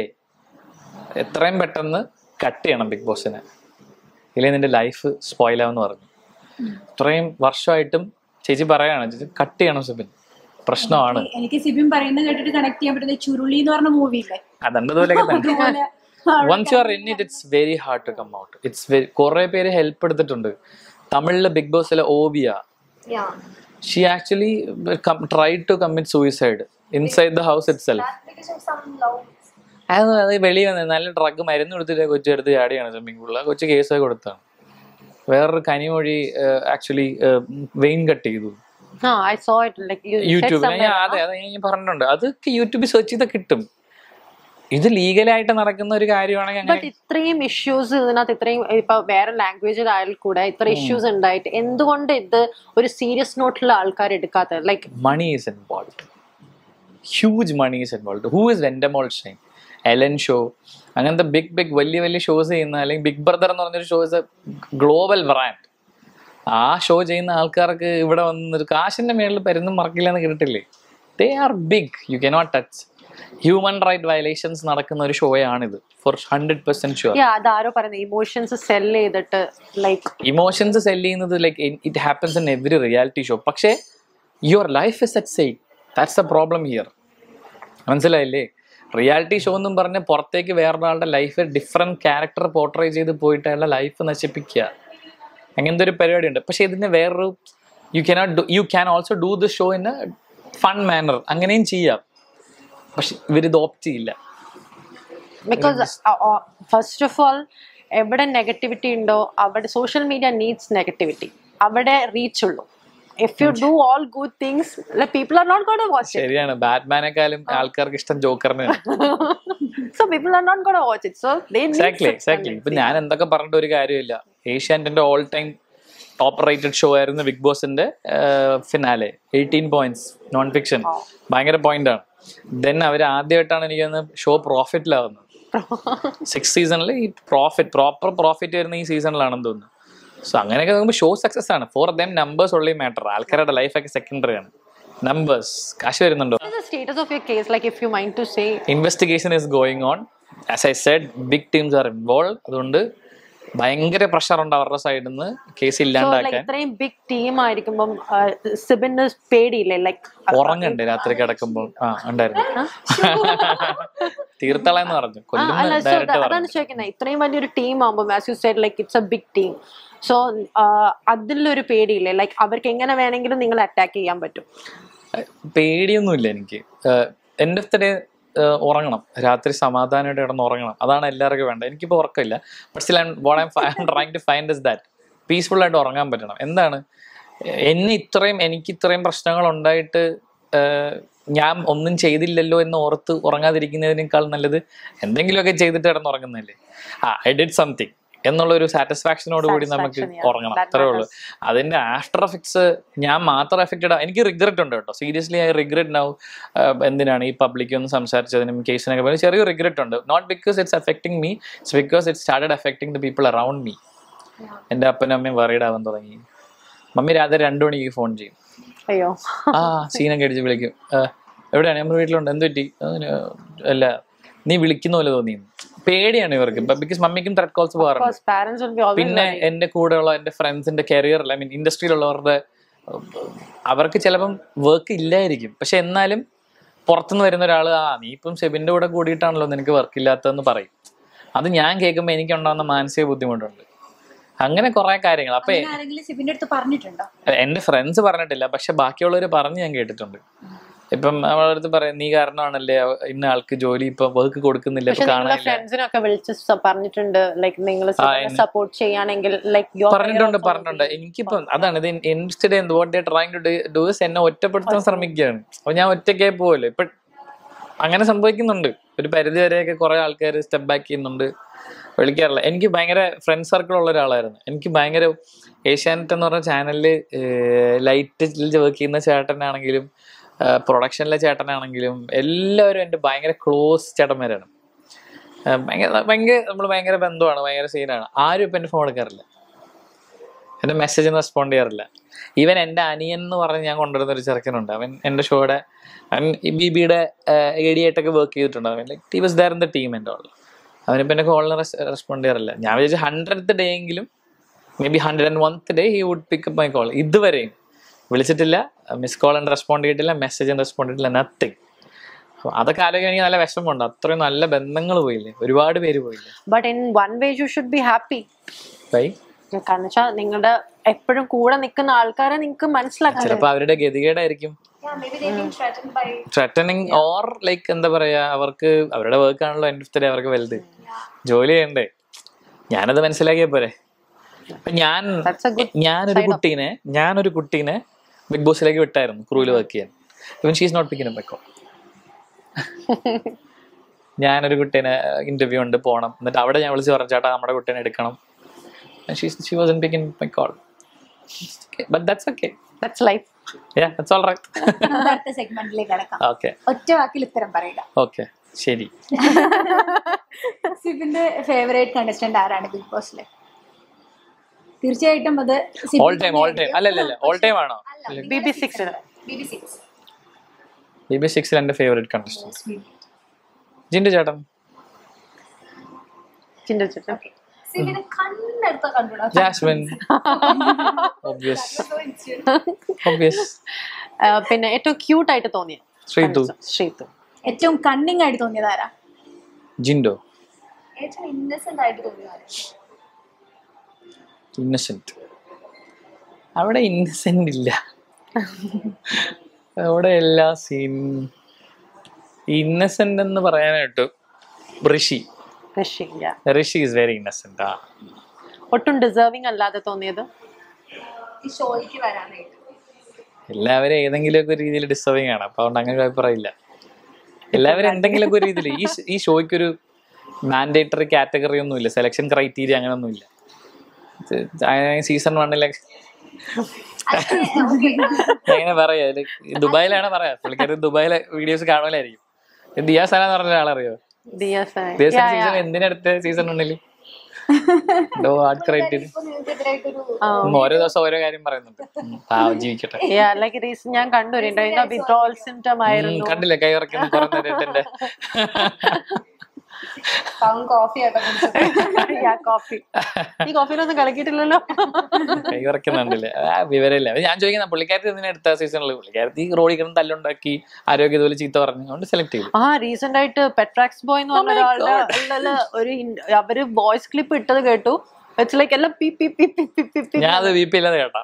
എത്രയും പെട്ടെന്ന് കട്ട് ചെയ്യണം ബിഗ് ബോസിനെ ഇല്ലെങ്കിൽ നിന്റെ ലൈഫ് സ്പോയിൽ ആവുമെന്ന് പറഞ്ഞു ഇത്രയും വർഷമായിട്ടും ചേച്ചി പറയാണ് ചേച്ചി കട്ട് ചെയ്യണം സെബിൻ പ്രശ്നമാണ് എനിക്ക് സിബിൻ പറയുന്നത് കേട്ടിട്ട് കണക്ട് ചെയ്യാൻ പറ്റുന്ന ചുരുളി എന്ന് പറഞ്ഞ മൂവി ഇല്ലേ അതുണ്ട് ഇതുപോലെയൊക്കെ തന്നെ അതുപോലെ once you are in it it's very hard to come out it's very കുറെ പേര് ഹെൽപ്പ് എടുത്തിട്ടുണ്ട് തമിഴിലെ ബിഗ് ബോസിലെ Oviya Yeah. She actually try to commit suicide inside the house itself That because of some love. അത് അത് വെളിയിൽ വന്ന് നല്ല ഡ്രഗ് മരുന്ന് കൊടുത്തിട്ട് കൊച്ചു എടുത്ത് ചാടിയാണ് സ്വിമ്മിംഗ് പൂളിൽ കൊച്ചു കേസ് കൊടുത്താണ് വേറൊരു കനിമൊഴി ആക്ച്വലി വെയിൻ കട്ട് ചെയ്തു ആ ഐ സോ ഇറ്റ് ലൈക്ക് യൂട്യൂബിൽ ഞാൻ അതെ അതെ ഞാൻ പറഞ്ഞിട്ടുണ്ട് അതൊക്കെ യൂട്യൂബിൽ സെർച്ച് ചെയ്താൽ കിട്ടും ഇത് ലീഗലായിട്ട് നടക്കുന്ന ഒരു കാര്യമാണെങ്കിൽ ബട്ട് അങ്ങനെ ഇത്രയും ഇഷ്യൂസ് ഇതിനകത്ത് ഇത്രയും ഇപ്പൊ വേറെ ലാംഗ്വേജിലായാൽ കൂടെ ഇത്ര ഇഷ്യൂസ് ഉണ്ടായിട്ട് എന്തുകൊണ്ട് ഇത് ഒരു സീരിയസ് നോട്ടിലുള്ള ആൾക്കാർ എടുക്കാത്തത് like money is involved. Huge money is involved. Who is Vendemol Shine? Ellen show അങ്ങനത്തെ ബിഗ് ബിഗ് വലിയ വലിയ ഷോസ് ചെയ്യുന്ന അല്ലെങ്കിൽ ബിഗ് ബ്രദർ എന്ന് പറഞ്ഞൊരു ഷോ ഇസ് ഗ്ലോബൽ ബ്രാൻഡ് ആ ഷോ ചെയ്യുന്ന ആൾക്കാർക്ക് ഇവിടെ വന്ന് കാശിന്റെ മേളിൽ പരുന്നും മറക്കില്ല എന്ന് കേട്ടിട്ടില്ലേ they are big you cannot touch human right violations നടക്കുന്ന ഒരു ഷോയാണിത് ഫോർ ഹൺഡ്രഡ് പെർസെന്റ് ഷുവർ അത് ആരോ പറയുന്നത് ഇമോഷൻസ് സെൽ ചെയ്തിട്ട് ലൈക്ക് ഇമോഷൻസ് സെല് ചെയ്യുന്നത് like it happens in every reality show പക്ഷേ your life is at same that's a problem here മനസ്സിലായില്ലേ റിയാലിറ്റി ഷോ എന്നും പറഞ്ഞ് പുറത്തേക്ക് വേറൊരാളുടെ ലൈഫ് ഡിഫറെൻറ്റ് ക്യാരക്ടർ പോർട്രേ ചെയ്ത് പോയിട്ട് അയാളുടെ ലൈഫ് നശിപ്പിക്കുക അങ്ങനത്തെ ഒരു പരിപാടി ഉണ്ട് പക്ഷേ ഇതിന് വേറൊരു you cannot do you can also do the show in a fun manner അങ്ങനെയും ചെയ്യാം പക്ഷെ ഇവരിത് ഓപ്റ്റ് ചെയ്യില്ല ബിക്കോസ് ഫസ്റ്റ് ഓഫ് ഓൾ എവിടെ നെഗറ്റിവിറ്റി ഉണ്ടോ അവിടെ സോഷ്യൽ മീഡിയ നീഡ്സ് നെഗറ്റിവിറ്റി അവിടെ റീച്ച് ഉള്ളൂ if you do all good things people are not gonna watch it ശരിയാണ് ബാറ്റ്മാനേക്കാളും ആൾക്കാർക്ക് ഇഷ്ടം ജോക്കറിനെയാണ് so people are not gonna watch it so exactly exactly ഇപ്പൊ ഞാൻ എന്തൊക്കെ പറഞ്ഞിട്ട് ഒരു കാര്യമില്ല ഏഷ്യാനെറ്റിന്റെ all time top rated show ആയിരുന്നു ബിഗ് ബോസിന്റെ finale eighteen points non fiction ഭയങ്കര പോയിന്റ് ആണ് ദെൻ അവർ ആദ്യമായിട്ടാണ് എനിക്ക് ഷോ പ്രോഫിറ്റിലാവുന്നത് സിക്സ് സീസണിൽ ഈ പ്രോഫിറ്റ് പ്രോപ്പർ പ്രോഫിറ്റ് വരുന്ന ഈ സീസണിലാണെന്ന് തോന്നുന്നു സോ അങ്ങനെയൊക്കെ നോക്കുമ്പോൾ ഷോ സക്സസ് ആണ് for them numbers only matter ആൾക്കാരുടെ ലൈഫൊക്കെ സെക്കൻഡറി ആണ് നമ്പേഴ്സ് കാശ് വരുന്നുണ്ടോ the status of your case like if you mind to say investigation is going on as I said big teams are involve അതുകൊണ്ട് ഭയങ്കര പ്രഷർ ഉണ്ട് അവരുടെ സൈഡിൽ നിന്ന് കേസ് so like ഇല്ലാണ്ടാക്കാൻ ഇത്രയും ബിഗ് ടീം ആയിരിക്കുമ്പം സിബിന് പേടിയില്ലേ ലൈക്ക് ഉറങ്ങണ്ടേ രാത്രി കിടക്കുമ്പോൾ ആ ഉണ്ടായിരുന്നു തീർത്തള എന്ന് പറഞ്ഞു അല്ല കൊല്ലുന്ന so ഡയറക്റ്റ് അതാണ് പറഞ്ഞു ചോദിക്കുന്നത് ഇത്രയും വലിയൊരു ടീം ആകുമ്പോൾ as you said like it's a big team so അതിലൊരു പേടിയില്ലേ ലൈക്ക് അവർക്ക് എങ്ങനെ വേണമെങ്കിലും നിങ്ങൾ അറ്റാക്ക് ചെയ്യാൻ പറ്റും പേടിയൊന്നുമില്ല എനിക്ക് എൻ്റെ ഓഫ് ദ ഡേ ഉറങ്ങണം രാത്രി സമാധാനമായിട്ട് കിടന്ന് ഉറങ്ങണം അതാണ് എല്ലാവർക്കും വേണ്ടത് എനിക്കിപ്പോൾ ഉറക്കമില്ല but still what I I trying to find is that peaceful ആയിട്ട് ഉറങ്ങാൻ പറ്റണം എന്താണ് എന്നെ ഇത്രയും എനിക്ക് ഇത്രയും പ്രശ്നങ്ങൾ ഉണ്ടായിട്ട് ഏഹ്, ഞാൻ ഒന്നും ചെയ്തില്ലല്ലോ എന്ന് ഓർത്ത് ഉറങ്ങാതിരിക്കുന്നതിനേക്കാൾ നല്ലത് എന്തെങ്കിലുമൊക്കെ ചെയ്തിട്ട് കിടന്ന് ഉറങ്ങുന്നതല്ലേ ആ ഐ ഡിഡ് സംതിങ് എന്നുള്ള ഒരു സാറ്റിസ്ഫാക്ഷനോട് കൂടി നമുക്ക് Satisfaction, yeah. ഉറങ്ങണം That അത്രേ ഉള്ളൂ അതിന്റെ ആഫ്റ്റർ എഫക്ട്സ് ഞാൻ മാത്രം എഫക്റ്റഡ് എനിക്ക് റിഗ്രറ്റ് ഉണ്ട് കേട്ടോ സീരിയസ്ലി ഐ റിഗ്രറ്റ് നൗ എന്തിനാണ് ഈ പബ്ലിക് ഒന്ന് സംസാരിച്ചതിനും കേസിനൊക്കെ പോലെ ചെറിയ റിഗ്രറ്റ് ഉണ്ട് not because it's affecting me it's because it started affecting the people around me എൻ്റെ അപ്പനും അമ്മയും വറീഡ് ആവാൻ തുടങ്ങി മമ്മി രാത്രി രണ്ടു മണിക്ക് ഫോൺ ചെയ്യും അയ്യോ ആ സീനൊക്കെ അടിച്ച് വിളിക്കും ആ, എവിടെയാണ് നമ്മുടെ വീട്ടിലുണ്ട് എന്ത് പറ്റി അതിന് അല്ല നീ വിളിക്കുന്ന പോലെ തോന്നി പേടിയാണ് ഇവർക്ക് ബിക്കോസ് മമ്മിക്കും ത്രെഡ് കോൾസ് പോകാറുണ്ട് പാരന്റ്സ് വിൽ ബി ഓൾവേസ് പിന്നെ എന്റെ കൂടെയുള്ള എന്റെ ഫ്രണ്ട്സിന്റെ കരിയറിൽ ഐ മീൻ ഇൻഡസ്ട്രിയിലുള്ളവരുടെ അവർക്ക് ചിലപ്പം വർക്ക് ഇല്ലായിരിക്കും പക്ഷെ എന്നാലും പുറത്തുനിന്ന് വരുന്ന ഒരാൾ ആ നീ ഇപ്പം സെബിന്റെ കൂടെ കൂടിയിട്ടാണല്ലോ നിനക്ക് വർക്ക് ഇല്ലാത്തതെന്ന് പറയും അത് ഞാൻ കേൾക്കുമ്പോൾ എനിക്കുണ്ടാകുന്ന മാനസിക ബുദ്ധിമുട്ടുണ്ട് അങ്ങനെ കുറെ കാര്യങ്ങൾ അപ്പൊ അങ്ങനെ ആരെങ്കിലും സിബിന്റെ അടുത്ത് പറഞ്ഞിട്ടുണ്ടോ എന്റെ ഫ്രണ്ട്സ് പറഞ്ഞിട്ടില്ല പക്ഷെ ബാക്കിയുള്ളവർ പറഞ്ഞ് ഞാൻ കേട്ടിട്ടുണ്ട് ഇപ്പം അവളുടെ അടുത്ത് പറയാം നീ കാരണമാണല്ലേ അവ- ഇന്ന ആൾക്ക് ജോലി ഇപ്പൊ വർക്ക് കൊടുക്കുന്നില്ല പക്ഷെ ഇപ്പൊ നിങ്ങളെ കാണാനില്ല ഫ്രണ്ട്സിനൊക്കെ വിളിച്ച് സ- പറഞ്ഞിട്ടുണ്ട് ലൈക്ക് നിങ്ങൾ ആ, സപ്പോർട്ട് ചെയ്യുകയാണെങ്കിൽ ലൈക്ക് പറഞ്ഞിട്ടുണ്ട് പറഞ്ഞിട്ടുണ്ട് എനിക്കിപ്പം അതാണ് ഇത് instead what they trying to do is എന്നെ ഒറ്റപ്പെടുത്താൻ ശ്രമിക്കുകയാണ് അപ്പൊ ഞാൻ ഒറ്റയ്ക്കേ പോവല്ലോ ഇപ്പൊ അങ്ങനെ സംഭവിക്കുന്നുണ്ട് ഒരു പരിധി വരെയൊക്കെ കുറെ ആൾക്കാർ സ്റ്റെപ്പ് ബാക്ക് ചെയ്യുന്നുണ്ട് വിളിക്കാറില്ല എനിക്ക് ഭയങ്കര ഫ്രണ്ട് സർക്കിൾ ഉള്ള ഒരാളായിരുന്നു എനിക്ക് ഭയങ്കര ഏഷ്യാനെറ്റ് എന്ന് പറഞ്ഞ ചാനലിൽ ലൈറ്റിൽ വർക്ക് ചെയ്യുന്ന ചേട്ടനാണെങ്കിലും പ്രൊഡക്ഷനിലെ ചേട്ടനാണെങ്കിലും എല്ലാവരും എൻ്റെ ഭയങ്കര ക്ലോസ് ചേട്ടന്മാരാണ് ആ, ഭയങ്കര ഭയങ്കര നമ്മൾ ഭയങ്കര ബന്ധമാണ് ഭയങ്കര സീനാണ് ആരും ഇപ്പം എൻ്റെ ഫോൺ എടുക്കാറില്ല എൻ്റെ മെസ്സേജിന് റെസ്പോണ്ട് ചെയ്യാറില്ല ഈവൻ എൻ്റെ അനിയൻ എന്ന് പറഞ്ഞ് ഞാൻ കൊണ്ടുവരുന്ന ഒരു ചെറുക്കനുണ്ട് അവൻ എൻ്റെ ഷോയുടെ അവൻ ഈ ബി ബിയുടെ എ ഡി ആയിട്ടൊക്കെ വർക്ക് ചെയ്തിട്ടുണ്ട് അവൻ like he was there in the team എൻ്റെ ഓൾ അവനിപ്പോൾ എൻ്റെ കോളിന് റെസ്പോണ്ട് ചെയ്യാറില്ല ഞാൻ വിചാരിച്ചു ഹൺഡ്രഡ് ഡേ എങ്കിലും maybe hundred and oneth day he would pick up my call ഇതുവരെയും വിളിച്ചിട്ടില്ല മിസ് കോൾ ഉണ്ട് റെസ്പോണ്ട് ചെയ്തിട്ടില്ല മെസ്സേജ് റെസ്പോണ്ട് ചെയ്തിട്ടില്ല നത്തിങ് അതൊക്കെ ആലോചിക്കാൻ എനിക്ക് നല്ല വിഷമമുണ്ട് അത്രയും നല്ല ബന്ധങ്ങൾ പോയില്ലേ ഒരുപാട് പേര് പോയില്ലേ but in one way you should be happy by കാരണം വെച്ചാൽ നിങ്ങളുടെ എപ്പോഴും കൂടെ നിൽക്കുന്ന ആൾക്കാരെ നിങ്ങൾക്ക് മനസ്സിലാക്കാം ചിലപ്പോൾ അവരുടെ ഗതികേടായിരിക്കും Yeah, maybe they've been threatened by threatening or like എന്താ പറയാ അവർക്ക് അവരുടെ വർക്ക് ആണല്ലോ എൻ്റെ ഓഫ് അവർക്ക് വലുത് ജോലി ചെയ്യണ്ടേ ഞാനത് മനസ്സിലാക്കിയ പോരെ അപ്പൊ ഞാൻ That's a good ഞാനൊരു കുട്ടീനെ ഞാനൊരു കുട്ടീനെ ബിഗ് ബോസിലേക്ക് വിട്ടായിരുന്നു ക്രൂവിൽ വർക്ക് ചെയ്യാൻ ഇവൻ ഷീസ് നോട്ട് പിക്കിന് ബെക്കോ ഞാനൊരു കുട്ടീനെ ഇന്റർവ്യൂ ഉണ്ട് പോകണം എന്നിട്ട് അവിടെ ഞാൻ വിളിച്ച് പറഞ്ഞു ചേട്ടാ നമ്മുടെ കുട്ടീനെ എടുക്കണം she wasn't picking my call but that's okay that's life yeah that's all right നമുക്ക് അടുത്ത സെഗ്മെന്റിലേക്ക് കിടക്കാം ഓക്കെ ഒറ്റ വാക്കിൽ ഉത്തരം പറയുക ഓക്കെ ശരി സിബിന്റെ ഫേവറേറ്റ് കണ്ടസ്റ്റന്റ് ആരാണ് ബിഗ് ബോസിലെ തീർച്ചയായിട്ടും അത് Sibin all time all time അല്ല അല്ല അല്ല ഓൾ ടൈം ആണോ B B six B B six B B സിക്സിൽ എൻ്റെ ഫേവറേറ്റ് കണ്ടസ്റ്റന്റ് ജിൻഡു ചേട്ടൻ ചിന്തിച്ചിട്ട് സിബിന് കണ്ണെടുത്ത കണ്ടുകൂടാ ജാസ്മിൻ ഒബ്വിയസ് ഒബ്വിയസ് പിന്നെ ഏറ്റവും ക്യൂട്ട് ആയിട്ട് തോന്നിയ ശ്രീതു ശ്രീതു ഏറ്റവും കണ്ണിങ് ആയിട്ട് തോന്നിയത് ആരാ ജിൻഡോ ഏറ്റവും ഇന്നസെന്റ് ആയിട്ട് തോന്നിയത് ഇന്നസെന്റ് അവിടെ ഇന്നസെന്റ് ഇല്ല അവിടെ എല്ലാ സീൻ ഇന്നസെന്റ് എന്ന് പറയാനായിട്ട് Rishi Rishi yeah. Rishi is very innocent ആ ഒട്ടും ഡിസേർവിംഗ് അല്ലാതെ തോന്നിയത് ഈ ഷോയ്ക്ക് വരാനായിട്ട് എല്ലാവരും ഏതെങ്കിലുമൊക്കെ ഒരു രീതിയിൽ ഡിസ്റ്റർബിങ് ആണ് അപ്പൊ അതുകൊണ്ട് അങ്ങനെ ഒരു അഭിപ്രായമില്ല എല്ലാവരും എന്തെങ്കിലുമൊക്കെ ഒരു രീതിയിൽ ഈ ഈ ഷോയ്ക്ക് ഒരു മാൻഡേറ്ററി കാറ്റഗറി ഒന്നുമില്ല സെലക്ഷൻ ക്രൈറ്റീരിയ അങ്ങനെ ഒന്നുമില്ല സീസൺ വണ്ണിലൊക്കെ എങ്ങനെ പറയാ ഇത് ദുബായിലാണ് പറയാ പുള്ളിക്കാരി ദുബായിലെ വീഡിയോസ് കാണുമല്ലായിരിക്കും ദിയാ സന എന്ന് പറഞ്ഞ ആളറിയോ ദിയാസ് ദിയാ സീസൺ എന്തിനടുത്ത് സീസൺ വണ്ണില് ഡോ ആർട്ട് ക്രൈറ്റീരിയ ഇപ്പൊ നിങ്ങൾക്കെതിരായിട്ടൊരു ഓരോ ദിവസം ഓരോ കാര്യം പറയുന്നുണ്ട് ഉം, പാവം ജീവിക്കട്ടെ ലൈക്ക് റീസൺ ഞാൻ കണ്ടു ഒരു ഇന്റർവ്യൂ വിത്ഡ്രോൾ സിംറ്റം ഉം, ആയിരുന്നു കണ്ടില്ലേ കൈ ഉറക്കുന്നു കുറെ നേരത്തിന്റെ പാവം കോഫി ആട്ടോ കുടിച്ചത് കോഫി ഈ കോഫിയിലൊന്നും കളിക്കിട്ടില്ലല്ലോ കൈ ഉറക്കുന്നുണ്ടല്ലേ ആ വിവരമില്ല ഞാൻ ചോദിക്കുന്ന പുള്ളിക്കാരത്തി എന്തിനാ എടുത്ത സീസണിൽ പുള്ളിക്കാരത്തി റോഡിൽ കിടന്ന് തല്ലുണ്ടാക്കി ആരോഗ്യ ഇതുപോലെ ചീത്ത പറഞ്ഞു അതുകൊണ്ട് സെലക്ട് ചെയ്തു ആ റീസെന്റ് ആയിട്ട് പെട്രാക്സ് ബോയ് എന്ന് പറഞ്ഞ ഒരാളുടെ ഉള്ളില് ഒരു ഇൻ- അവര് വോയിസ് ക്ലിപ്പ് ഇട്ടത് കേട്ടു ഇറ്റ്സ് ലൈക്ക് എല്ലാം പി പി പി പി പി പി പി ഞാൻ അത് വി പി ഇല്ലാതെ കേട്ടാ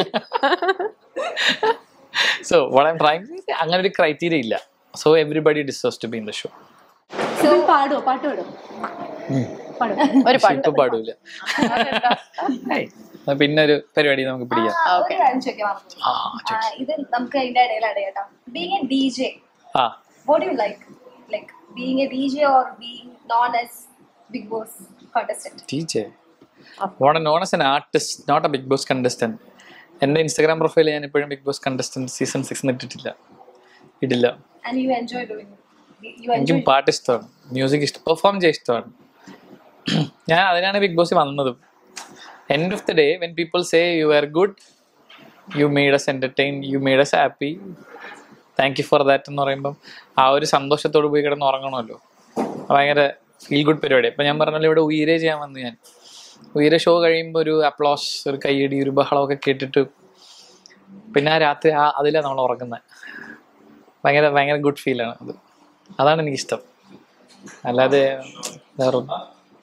സോ വോട്ട് ഐം ട്രൈങ് അങ്ങനെ ഒരു ക്രൈറ്റീരിയ ഇല്ല so everybody deserves to be in the show Sibin പാടുവോ പാട്ട് പാടും പാടും ഒരു പാട്ട് ഇപ്പൊ പാടൂല ആ, പിന്നെ ഒരു പരിപാടി നമുക്ക് പിടിക്കാം ഒരു കാര്യം ചോദിക്കാൻ മറന്നു. ആ ആ, ഇത് നമുക്ക് അതിന്റെ ഇടയിലാണ് കേട്ടോ ബീങ് എ ഡി ജെ ആ what you like like being a D J or being known as Bigg Boss contestant ടീച്ചേ want known as an artist not a Bigg Boss contestant എൻ്റെ ഇൻസ്റ്റാഗ്രാം പ്രൊഫൈൽ ഞാൻ ഇപ്പോഴും Bigg Boss contestant season six ഇട്ടിട്ടില്ല ഇടില്ല and you enjoy doing you എനിക്കും എൻജോയ് പാട്ട് ഇഷ്ടമാണ് മ്യൂസിക് ഇഷ്ടം പെർഫോം ചെയ്യാൻ ഇഷ്ടമാണ് ഞാൻ അതിനാണ് ബിഗ് ബോസിൽ വന്നതും end of the day when people say you are good you made us entertain you made us happy thank you for that എന്ന് പറയുമ്പം ആ ഒരു സന്തോഷത്തോട് പോയി കിടന്ന് ഉറങ്ങണമല്ലോ ഭയങ്കര ഫീൽ ഗുഡ് പരിപാടി അപ്പം ഞാൻ പറഞ്ഞല്ലോ ഇവിടെ ഉയരെ ചെയ്യാൻ വന്നു ഞാൻ ഉയരെ ഷോ കഴിയുമ്പോൾ ഒരു അപ്ലോസ് ഒരു കയ്യടി ഒരു ബഹളമൊക്കെ കേട്ടിട്ട് പിന്നെ ആ രാത്രി ആ അതിലാണ് നമ്മൾ ഉറങ്ങുന്നത് ഭയങ്കര ഭയങ്കര ഗുഡ് ഫീലാണ് അത് അതാണ് എനിക്കിഷ്ടം അല്ലാതെ വേറൊന്നും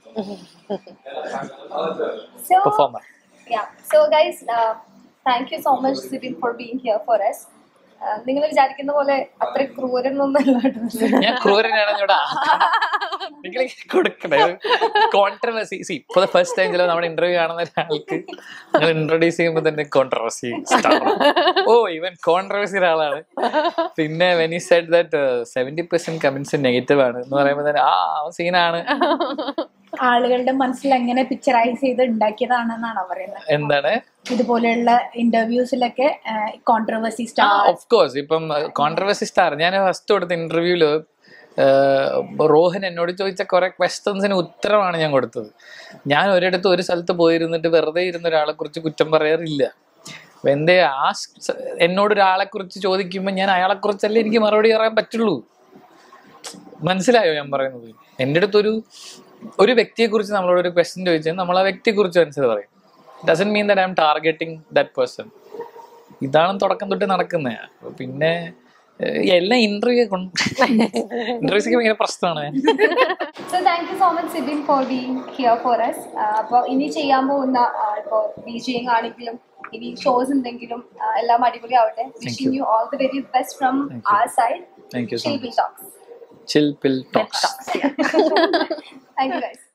so performer Yeah. So, guys, uh, thank you so much, Sibin, for being here for us. നിങ്ങൾ വിചാരിക്കുന്ന പോലെ അത്ര ക്രൂരനൊന്നല്ല കേട്ടോ. ഞാൻ ക്രൂരനാണ് ഇവിടെ നിങ്ങൾ കൊടുക്കണേ controversy see for the first time ചില നമ്മുടെ ഇന്റർവ്യൂ കാണുന്ന ഒരാൾക്ക് നിങ്ങൾ ഇൻട്രൊഡ്യൂസ് ചെയ്യുമ്പോൾ തന്നെ കോൺട്രവേഴ്സി ഓ ഇവൻ കോൺട്രവേഴ്സി ഒരാളാണ് പിന്നെ when he said that seventy percent comments negative ആണ് എന്ന് പറയുമ്പോൾ തന്നെ ആ സീനാണ് ആളുകളുടെ മനസ്സിൽ എങ്ങനെ പിക്ചറൈസ് ചെയ്ത് ഉണ്ടാക്കിയതാണെന്നാണോ പറയുന്നത് എന്താണ് ഇതുപോലെയുള്ള ഇന്റർവ്യൂസിലൊക്കെ കോൺട്രവേഴ്സി സ്റ്റാർ ഓഫ് കോഴ്സ് ഇപ്പം കോൺട്രവേഴ്സി സ്റ്റാർ ഞാൻ ഫസ്റ്റ് കൊടുത്ത ഇന്റർവ്യൂല് റോഹൻ എന്നോട് ചോദിച്ച കുറെ ക്വസ്റ്റ്യൻസിന് ഉത്തരമാണ് ഞാൻ കൊടുത്തത് ഞാൻ ഒരിടത്ത് ഒരു സ്ഥലത്ത് പോയിരുന്നിട്ട് വെറുതെ ഇരുന്ന ഒരാളെ കുറിച്ച് കുറ്റം പറയാറില്ല അപ്പൊ എന്റെ ആ സ് എന്നോട് ഒരാളെ കുറിച്ച് ചോദിക്കുമ്പോൾ ഞാൻ അയാളെ കുറിച്ചല്ലേ എനിക്ക് മറുപടി പറയാൻ പറ്റുള്ളൂ മനസ്സിലായോ ഞാൻ പറയുന്നത് എൻ്റെ അടുത്തൊരു ഒരു വ്യക്തിയെ കുറിച്ച് നമ്മളോട് ഒരു ക്വസ്റ്റ്യൻ ചോദിച്ചാൽ നമ്മൾ ആ വ്യക്തിയെ കുറിച്ച് ആൻസർ പറയും doesn't mean that I'm targeting that person ഇതാണ് തുടക്കം തൊട്ട് നടക്കുന്നത് പിന്നെ ഏഹ്, എല്ലാം ഇന്റർവ്യൂ ഇന്റർവ്യൂസൊക്കെ ഭയങ്കര പ്രശ്നമാണ് so thank you so much Sibin for being here for us അപ്പോൾ ഇനി ചെയ്യാൻ പോകുന്ന ഇപ്പോൾ ബി ജിങ് ആണെങ്കിലും ഇനി ഷോസ് എന്തെങ്കിലും ആ, എല്ലാം അടിപൊളി ആവട്ടെ wishing you all the very best from our side thank you so ഷിൽ much B talks chill pill talks thank you guys